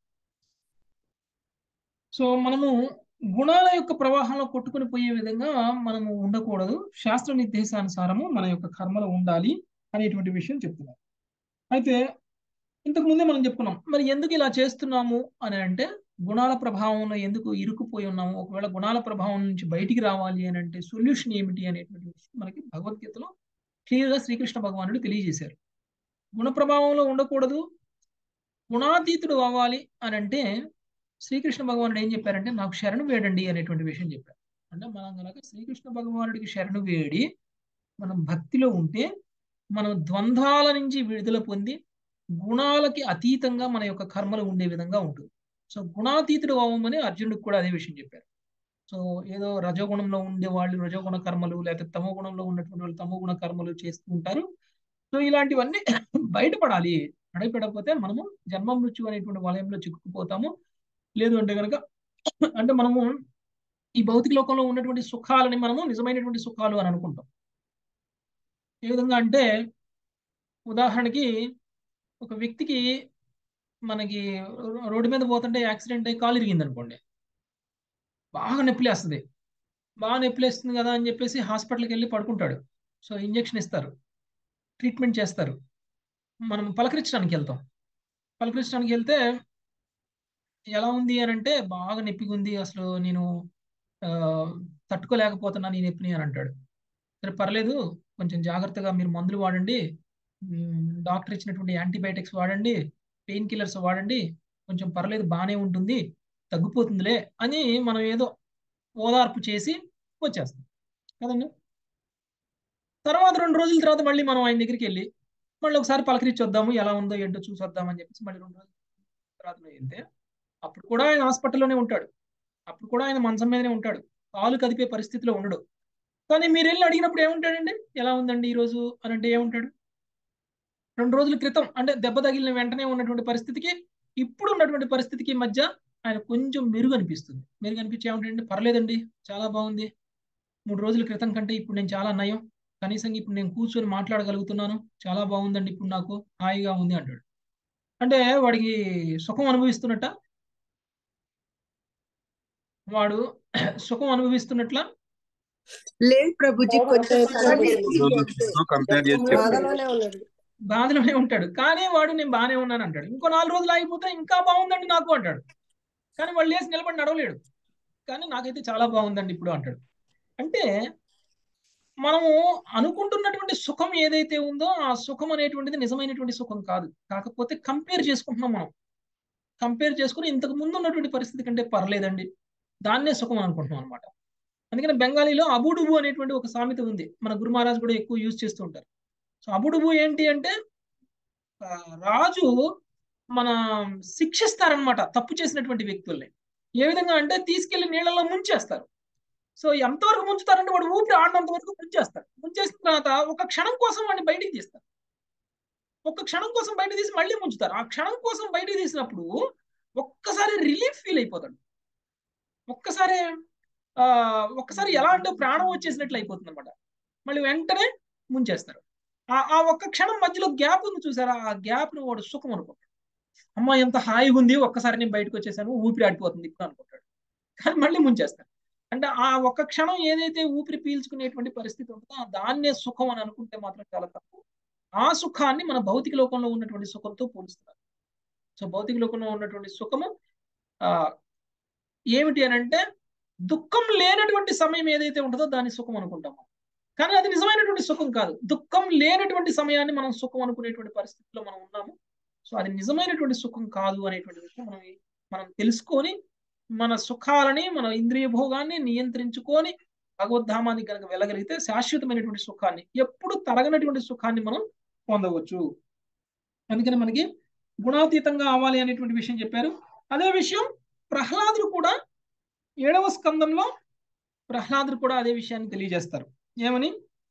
A: సో మనము గుణాల యొక్క ప్రవాహంలో కొట్టుకుని పోయే విధంగా మనము ఉండకూడదు శాస్త్ర నిర్దేశానుసారము మన యొక్క కర్మలు ఉండాలి అనేటువంటి విషయం చెప్తున్నారు అయితే ఇంతకు ముందే మనం చెప్పుకున్నాం మరి ఎందుకు ఇలా చేస్తున్నాము అని అంటే గుణాల ప్రభావంలో ఎందుకు ఇరుక్కుపోయి ఉన్నాము ఒకవేళ గుణాల ప్రభావం నుంచి బయటికి రావాలి అని అంటే సొల్యూషన్ ఏమిటి అనేటువంటి విషయం మనకి భగవద్గీతలో క్లియర్గా శ్రీకృష్ణ భగవానుడు తెలియజేశారు గుణ ప్రభావంలో ఉండకూడదు గుణాతీతుడు అవ్వాలి అని అంటే శ్రీకృష్ణ భగవానుడు ఏం చెప్పారంటే నాకు శరణు వేడండి అనేటువంటి విషయం చెప్పారు అంటే మనం కనుక శ్రీకృష్ణ భగవానుడికి శరణు వేడి మనం భక్తిలో ఉంటే మనం ద్వంద్వాల నుంచి విడుదల పొంది గుణాలకి అతీతంగా మన యొక్క కర్మలు ఉండే విధంగా ఉంటుంది సో గుణాతీతుడు అవ్వమని అర్జునుడికి కూడా అదే విషయం చెప్పారు సో ఏదో రజోగుణంలో ఉండే వాళ్ళు రజోగుణ కర్మలు లేకపోతే తమో గుణంలో ఉన్నటువంటి వాళ్ళు తమో గుణ కర్మలు చేస్తూ ఉంటారు సో ఇలాంటివన్నీ బయటపడాలి బయటపడకపోతే మనము జన్మ మృత్యు అనేటువంటి వలయంలో చిక్కుకుపోతాము లేదు అంటే కనుక అంటే మనము ఈ భౌతిక లోకంలో ఉన్నటువంటి సుఖాలని మనము నిజమైనటువంటి సుఖాలు అని అనుకుంటాం ఏ విధంగా అంటే ఉదాహరణకి ఒక వ్యక్తికి మనకి రోడ్డు మీద పోతుంటే యాక్సిడెంట్ అయ్యి కాలు ఇరిగింది అనుకోండి బాగా నొప్పిలేస్తుంది బాగా నొప్పిలేస్తుంది కదా అని చెప్పేసి హాస్పిటల్కి వెళ్ళి పడుకుంటాడు సో ఇంజెక్షన్ ఇస్తారు ట్రీట్మెంట్ చేస్తారు మనం పలకరించడానికి వెళ్తాం పలకరించడానికి వెళ్తే ఎలా ఉంది అని అంటే బాగా నొప్పిగా ఉంది అసలు నేను తట్టుకోలేకపోతున్నాను ఈ నొప్పిని అని అంటాడు సరే పర్లేదు కొంచెం జాగ్రత్తగా మీరు మందులు వాడండి డాక్టర్ ఇచ్చినటువంటి యాంటీబయాటిక్స్ వాడండి పెయిన్ కిల్లర్స్ వాడండి కొంచెం పర్లేదు బాగానే ఉంటుంది తగ్గిపోతుందిలే అని మనం ఏదో ఓదార్పు చేసి వచ్చేస్తాం కదండి తర్వాత రెండు రోజుల తర్వాత మళ్ళీ మనం ఆయన దగ్గరికి వెళ్ళి మళ్ళీ ఒకసారి పలకరించి వద్దాము ఎలా ఉందో ఏంటో చూసి వద్దామని చెప్పేసి మళ్ళీ రెండు రోజుల తర్వాత వెళ్తే అప్పుడు కూడా ఆయన హాస్పిటల్లోనే ఉంటాడు అప్పుడు కూడా ఆయన మంచం మీదనే ఉంటాడు కాలు కదిపే పరిస్థితిలో ఉండడు కానీ మీరు వెళ్ళి అడిగినప్పుడు ఏముంటాడండి ఎలా ఉందండి ఈ రోజు అని అంటే ఏముంటాడు రెండు రోజుల క్రితం అంటే దెబ్బ తగిలిన వెంటనే ఉన్నటువంటి పరిస్థితికి ఇప్పుడు ఉన్నటువంటి పరిస్థితికి మధ్య ఆయన కొంచెం మెరుగు అనిపిస్తుంది మెరుగు అనిపించి ఏమంటే పర్లేదండి చాలా బాగుంది మూడు రోజుల క్రితం కంటే ఇప్పుడు నేను చాలా నయం కనీసం ఇప్పుడు నేను కూర్చొని మాట్లాడగలుగుతున్నాను చాలా బాగుందండి ఇప్పుడు నాకు హాయిగా ఉంది అంటాడు అంటే వాడికి సుఖం అనుభవిస్తున్నట్ట వాడు సుఖం అనుభవిస్తున్నట్ల
G: లేదు ప్రభుజీ కొంచెం
C: కంపేర్ చేసి చెప్పారు
B: బాధలోనే ఉన్నాడు
A: బాధలోనే ఉంటాడు కానీ వాడు నేను బాగానే ఉన్నాను అంటాడు ఇంకో నాలుగు రోజులు ఆగిపోతే ఇంకా బాగుందండి నాకు అంటాడు కానీ వాళ్ళు లేచి నిలబడి నడవలేడు కానీ నాకైతే చాలా బాగుందండి ఇప్పుడు అంటాడు అంటే మనము అనుకుంటున్నటువంటి సుఖం ఏదైతే ఉందో ఆ సుఖం అనేటువంటిది నిజమైనటువంటి సుఖం కాదు కాకపోతే కంపేర్ చేసుకుంటున్నాం మనం కంపేర్ చేసుకుని ఇంతకు ముందు ఉన్నటువంటి పరిస్థితి కంటే పర్లేదండి దాన్నే సుఖం అనుకుంటున్నాం అనమాట అందుకని బెంగాలీలో అబుడుబు అనేటువంటి ఒక సామెత ఉంది మన గురు మహారాజ్ కూడా ఎక్కువ యూజ్ చేస్తూ ఉంటారు సో అబుడుబు ఏంటి అంటే రాజు మన శిక్షిస్తారనమాట తప్పు చేసినటువంటి వ్యక్తుల్ని ఏ విధంగా అంటే తీసుకెళ్లి నీళ్ళలో ముంచేస్తారు సో ఎంతవరకు ముంచుతారంటే వాడు ఊపిరి ఆడినంత వరకు ముంచేస్తారు ముంచేసిన తర్వాత ఒక క్షణం కోసం వాడిని బయటికి తీస్తారు ఒక క్షణం కోసం బయట తీసి మళ్ళీ ముంచుతారు ఆ క్షణం కోసం బయటికి తీసినప్పుడు ఒక్కసారి రిలీఫ్ ఫీల్ అయిపోతాడు ఒక్కసారి ఆ ఒక్కసారి ఎలా అంటే ప్రాణం వచ్చేసినట్లు అయిపోతుంది అనమాట మళ్ళీ వెంటనే ముంచేస్తారు ఆ ఆ ఒక్క క్షణం మధ్యలో గ్యాప్ ఉంది చూసారా ఆ గ్యాప్ ను వాడు సుఖం అనుకుంటాడు అమ్మ ఎంత హాయిగా ఉంది ఒక్కసారి నేను బయటకు వచ్చేసాను ఊపిరి ఆడిపోతుంది ఇప్పుడు అనుకుంటాడు కానీ మళ్ళీ ముంచేస్తాడు అంటే ఆ ఒక్క క్షణం ఏదైతే ఊపిరి పీల్చుకునేటువంటి పరిస్థితి ఉంటుందో దాన్నే సుఖం అని అనుకుంటే మాత్రం చాలా తప్పు ఆ సుఖాన్ని మన భౌతిక లోకంలో ఉన్నటువంటి సుఖంతో పోలుస్తున్నారు సో భౌతిక లోకంలో ఉన్నటువంటి సుఖము ఆ ఏమిటి అని అంటే దుఃఖం లేనటువంటి సమయం ఏదైతే ఉంటుందో దాన్ని సుఖం అనుకుంటాము కానీ అది నిజమైనటువంటి సుఖం కాదు దుఃఖం లేనటువంటి సమయాన్ని మనం సుఖం అనుకునేటువంటి పరిస్థితిలో మనం ఉన్నాము సో అది నిజమైనటువంటి సుఖం కాదు అనేటువంటి విషయం మనం మనం తెలుసుకొని మన సుఖాలని మన ఇంద్రియ భోగాన్ని నియంత్రించుకొని భగవద్ధామానికి కనుక వెళ్ళగలిగితే శాశ్వతమైనటువంటి సుఖాన్ని ఎప్పుడు తరగనటువంటి సుఖాన్ని మనం పొందవచ్చు అందుకని మనకి గుణాతీతంగా అవ్వాలి అనేటువంటి విషయం చెప్పారు అదే విషయం ప్రహ్లాదుడు కూడా ఏడవ స్కందంలో ప్రహ్లాదుడు కూడా అదే విషయాన్ని తెలియజేస్తారు ఏమని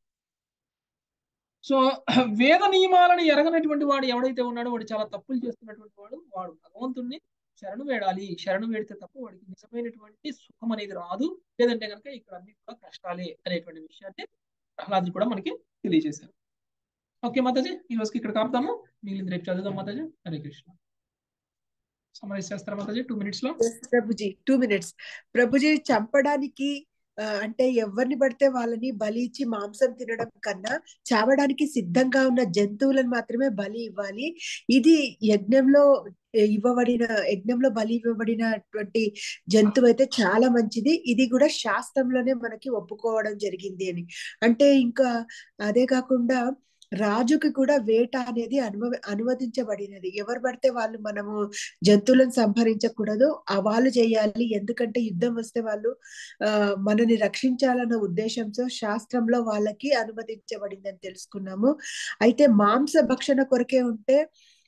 A: సో వేద నియమాలను ఎరగనటువంటి వాడు ఎవడైతే ఉన్నాడో వాడు చాలా తప్పులు చేస్తున్నటువంటి వాడు వాడు భగవంతుణ్ణి శరణు వేడాలి శరణు వేడితే తప్ప వాడికి నిజమైనటువంటి సుఖం అనేది రాదు లేదంటే కనుక ఇక్కడ అన్ని కూడా కష్టాలే అనేటువంటి విషయాన్ని ప్రహ్లాదుడు కూడా మనకి తెలియజేశారు ఓకే మాతాజీ ఈ రోజుకి ఇక్కడ కాపుతాము మిగిలింది రేపు చదువుదాం మాతాజీ హరే కృష్ణ సమరైజ్ చేస్తారా మాతాజీ టూ మినిట్స్ లో
G: ప్రభుజీ టూ మినిట్స్ ప్రభుజీ చంపడానికి అంటే ఎవరిని పడితే వాళ్ళని బలి ఇచ్చి మాంసం తినడం కన్నా చావడానికి సిద్ధంగా ఉన్న జంతువులను మాత్రమే బలి ఇవ్వాలి ఇది యజ్ఞంలో ఇవ్వబడిన యజ్ఞంలో బలి ఇవ్వబడినటువంటి జంతువు అయితే చాలా మంచిది ఇది కూడా శాస్త్రంలోనే మనకి ఒప్పుకోవడం జరిగింది అని అంటే ఇంకా అదే కాకుండా రాజుకి కూడా వేట అనేది అనుమ అనుమతించబడినది ఎవరు పడితే వాళ్ళు మనము జంతువులను సంహరించకూడదు ఆ వాళ్ళు చేయాలి ఎందుకంటే యుద్ధం వస్తే వాళ్ళు ఆ మనని రక్షించాలన్న ఉద్దేశంతో శాస్త్రంలో వాళ్ళకి అనుమతించబడిందని తెలుసుకున్నాము అయితే మాంస భక్షణ కొరకే ఉంటే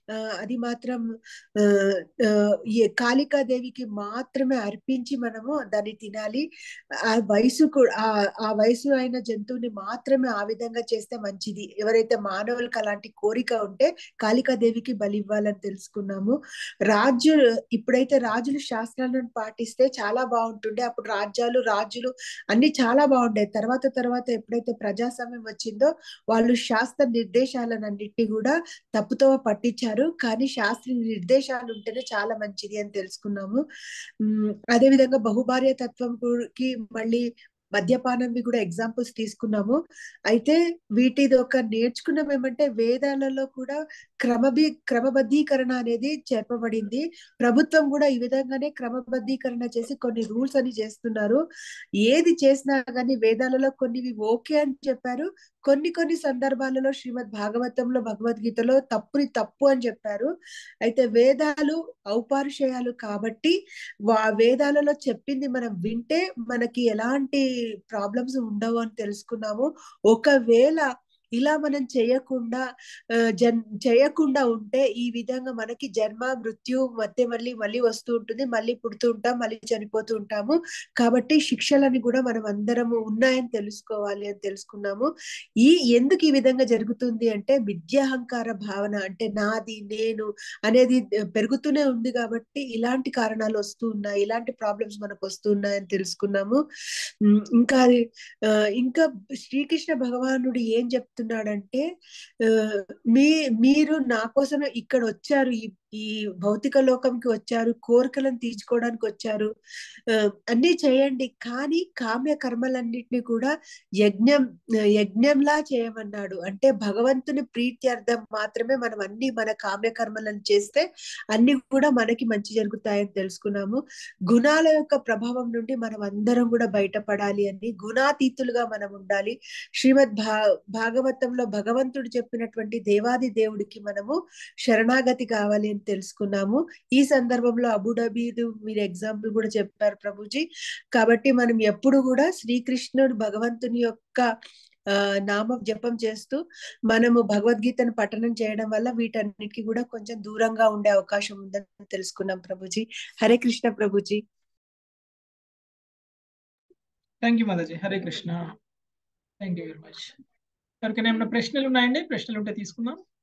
G: ఆ, అది మాత్రం ఆ, ఆ, ఈ కాళికాదేవికి మాత్రమే అర్పించి మనము దాన్ని తినాలి ఆ వయసు కూ- ఆ ఆ వయసు అయిన జంతువుని మాత్రమే ఆ విధంగా చేస్తే మంచిది ఎవరైతే మానవులకు అలాంటి కోరిక ఉంటే కాళికాదేవికి బలి ఇవ్వాలని తెలుసుకున్నాము రాజు ఇప్పుడైతే రాజులు శాస్త్రాలను పాటిస్తే చాలా బాగుంటుండే అప్పుడు రాజ్యాలు రాజులు అన్ని చాలా బాగుండేది తర్వాత తర్వాత ఎప్పుడైతే ప్రజాస్వామ్యం వచ్చిందో వాళ్ళు శాస్త్ర నిర్దేశాలన్నింటినీ కూడా తప్పుతో పట్టించారు కానీ శాస్త్రీయ నిర్దేశాలు ఉంటేనే చాలా మంచిది అని తెలుసుకున్నాము ఉమ్, అదే విధంగా బహుభార్య తత్వంకి మళ్ళీ మద్యపానంవి కూడా ఎగ్జాంపుల్స్ తీసుకున్నాము అయితే వీటిది ఒక నేర్చుకున్నాం ఏమంటే వేదాలలో కూడా క్రమబీ క్రమబద్ధీకరణ అనేది చెప్పబడింది ప్రభుత్వం కూడా ఈ విధంగానే క్రమబద్ధీకరణ చేసి కొన్ని రూల్స్ అని చేస్తున్నారు ఏది చేసినా కానీ వేదాలలో కొన్ని ఓకే అని చెప్పారు కొన్ని కొన్ని సందర్భాలలో శ్రీమద్ భాగవతంలో భగవద్గీతలో తప్పుని తప్పు అని చెప్పారు అయితే వేదాలు ఔపారుషయాలు కాబట్టి వా వేదాలలో చెప్పింది మనం వింటే మనకి ఎలాంటి ప్రాబ్లమ్స్ ఉండవు అని తెలుసుకున్నాము ఒకవేళ ఇలా మనం చేయకుండా ఆ, జన్ చేయకుండా ఉంటే ఈ విధంగా మనకి జన్మ మృత్యు మధ్య మళ్ళీ మళ్ళీ వస్తూ ఉంటుంది మళ్ళీ పుడుతూ ఉంటాం మళ్ళీ చనిపోతూ ఉంటాము కాబట్టి శిక్షలని కూడా మనం అందరము ఉన్నాయని తెలుసుకోవాలి అని తెలుసుకున్నాము ఈ ఎందుకు ఈ విధంగా జరుగుతుంది అంటే విద్యాహంకార భావన అంటే నాది నేను అనేది పెరుగుతూనే ఉంది కాబట్టి ఇలాంటి కారణాలు వస్తూ ఉన్నాయి ఇలాంటి ప్రాబ్లమ్స్ మనకు వస్తూ ఉన్నాయని తెలుసుకున్నాము ఉమ్, ఇంకా అది, ఆ, ఇంకా శ్రీకృష్ణ భగవానుడు ఏం చెప్తున్నాడంటే ఆ, మీ మీరు నా కోసమే ఇక్కడ వచ్చారు ఈ ఈ భౌతిక లోకంకి వచ్చారు కోరికలను తీర్చుకోవడానికి వచ్చారు ఆ, అన్నీ చేయండి కానీ కామ్య కర్మలన్నిటిని కూడా యజ్ఞం యజ్ఞంలా చేయమన్నాడు అంటే భగవంతుని ప్రీత్యర్థం మాత్రమే మనం అన్ని మన కామ్య కర్మలను చేస్తే అన్ని కూడా మనకి మంచి జరుగుతాయని తెలుసుకున్నాము గుణాల యొక్క ప్రభావం నుండి మనం అందరం కూడా బయటపడాలి అని గుణాతీతులుగా మనం ఉండాలి శ్రీమద్ భా భాగవతంలో భగవంతుడు చెప్పినటువంటి దేవాది దేవుడికి మనము శరణాగతి కావాలి అని తెలుసుకున్నాము ఈ సందర్భంలో అబుడబీదు మీరు ఎగ్జాంపుల్ కూడా చెప్పారు ప్రభుజీ కాబట్టి మనం ఎప్పుడు కూడా శ్రీకృష్ణుడు భగవంతుని యొక్క ఆ, నామ జపం చేస్తూ మనము భగవద్గీతను పఠనం చేయడం వల్ల వీటన్నిటికీ కూడా కొంచెం దూరంగా ఉండే అవకాశం ఉందని తెలుసుకున్నాం ప్రభుజీ హరే కృష్ణ ప్రభుజీ
A: థ్యాంక్ యూ మాతాజీ Hare Krishna thank you very much ఎవరికైనా ఏమైనా ప్రశ్నలు ఉన్నాయండి ప్రశ్నలు ఉంటే తీసుకుందాం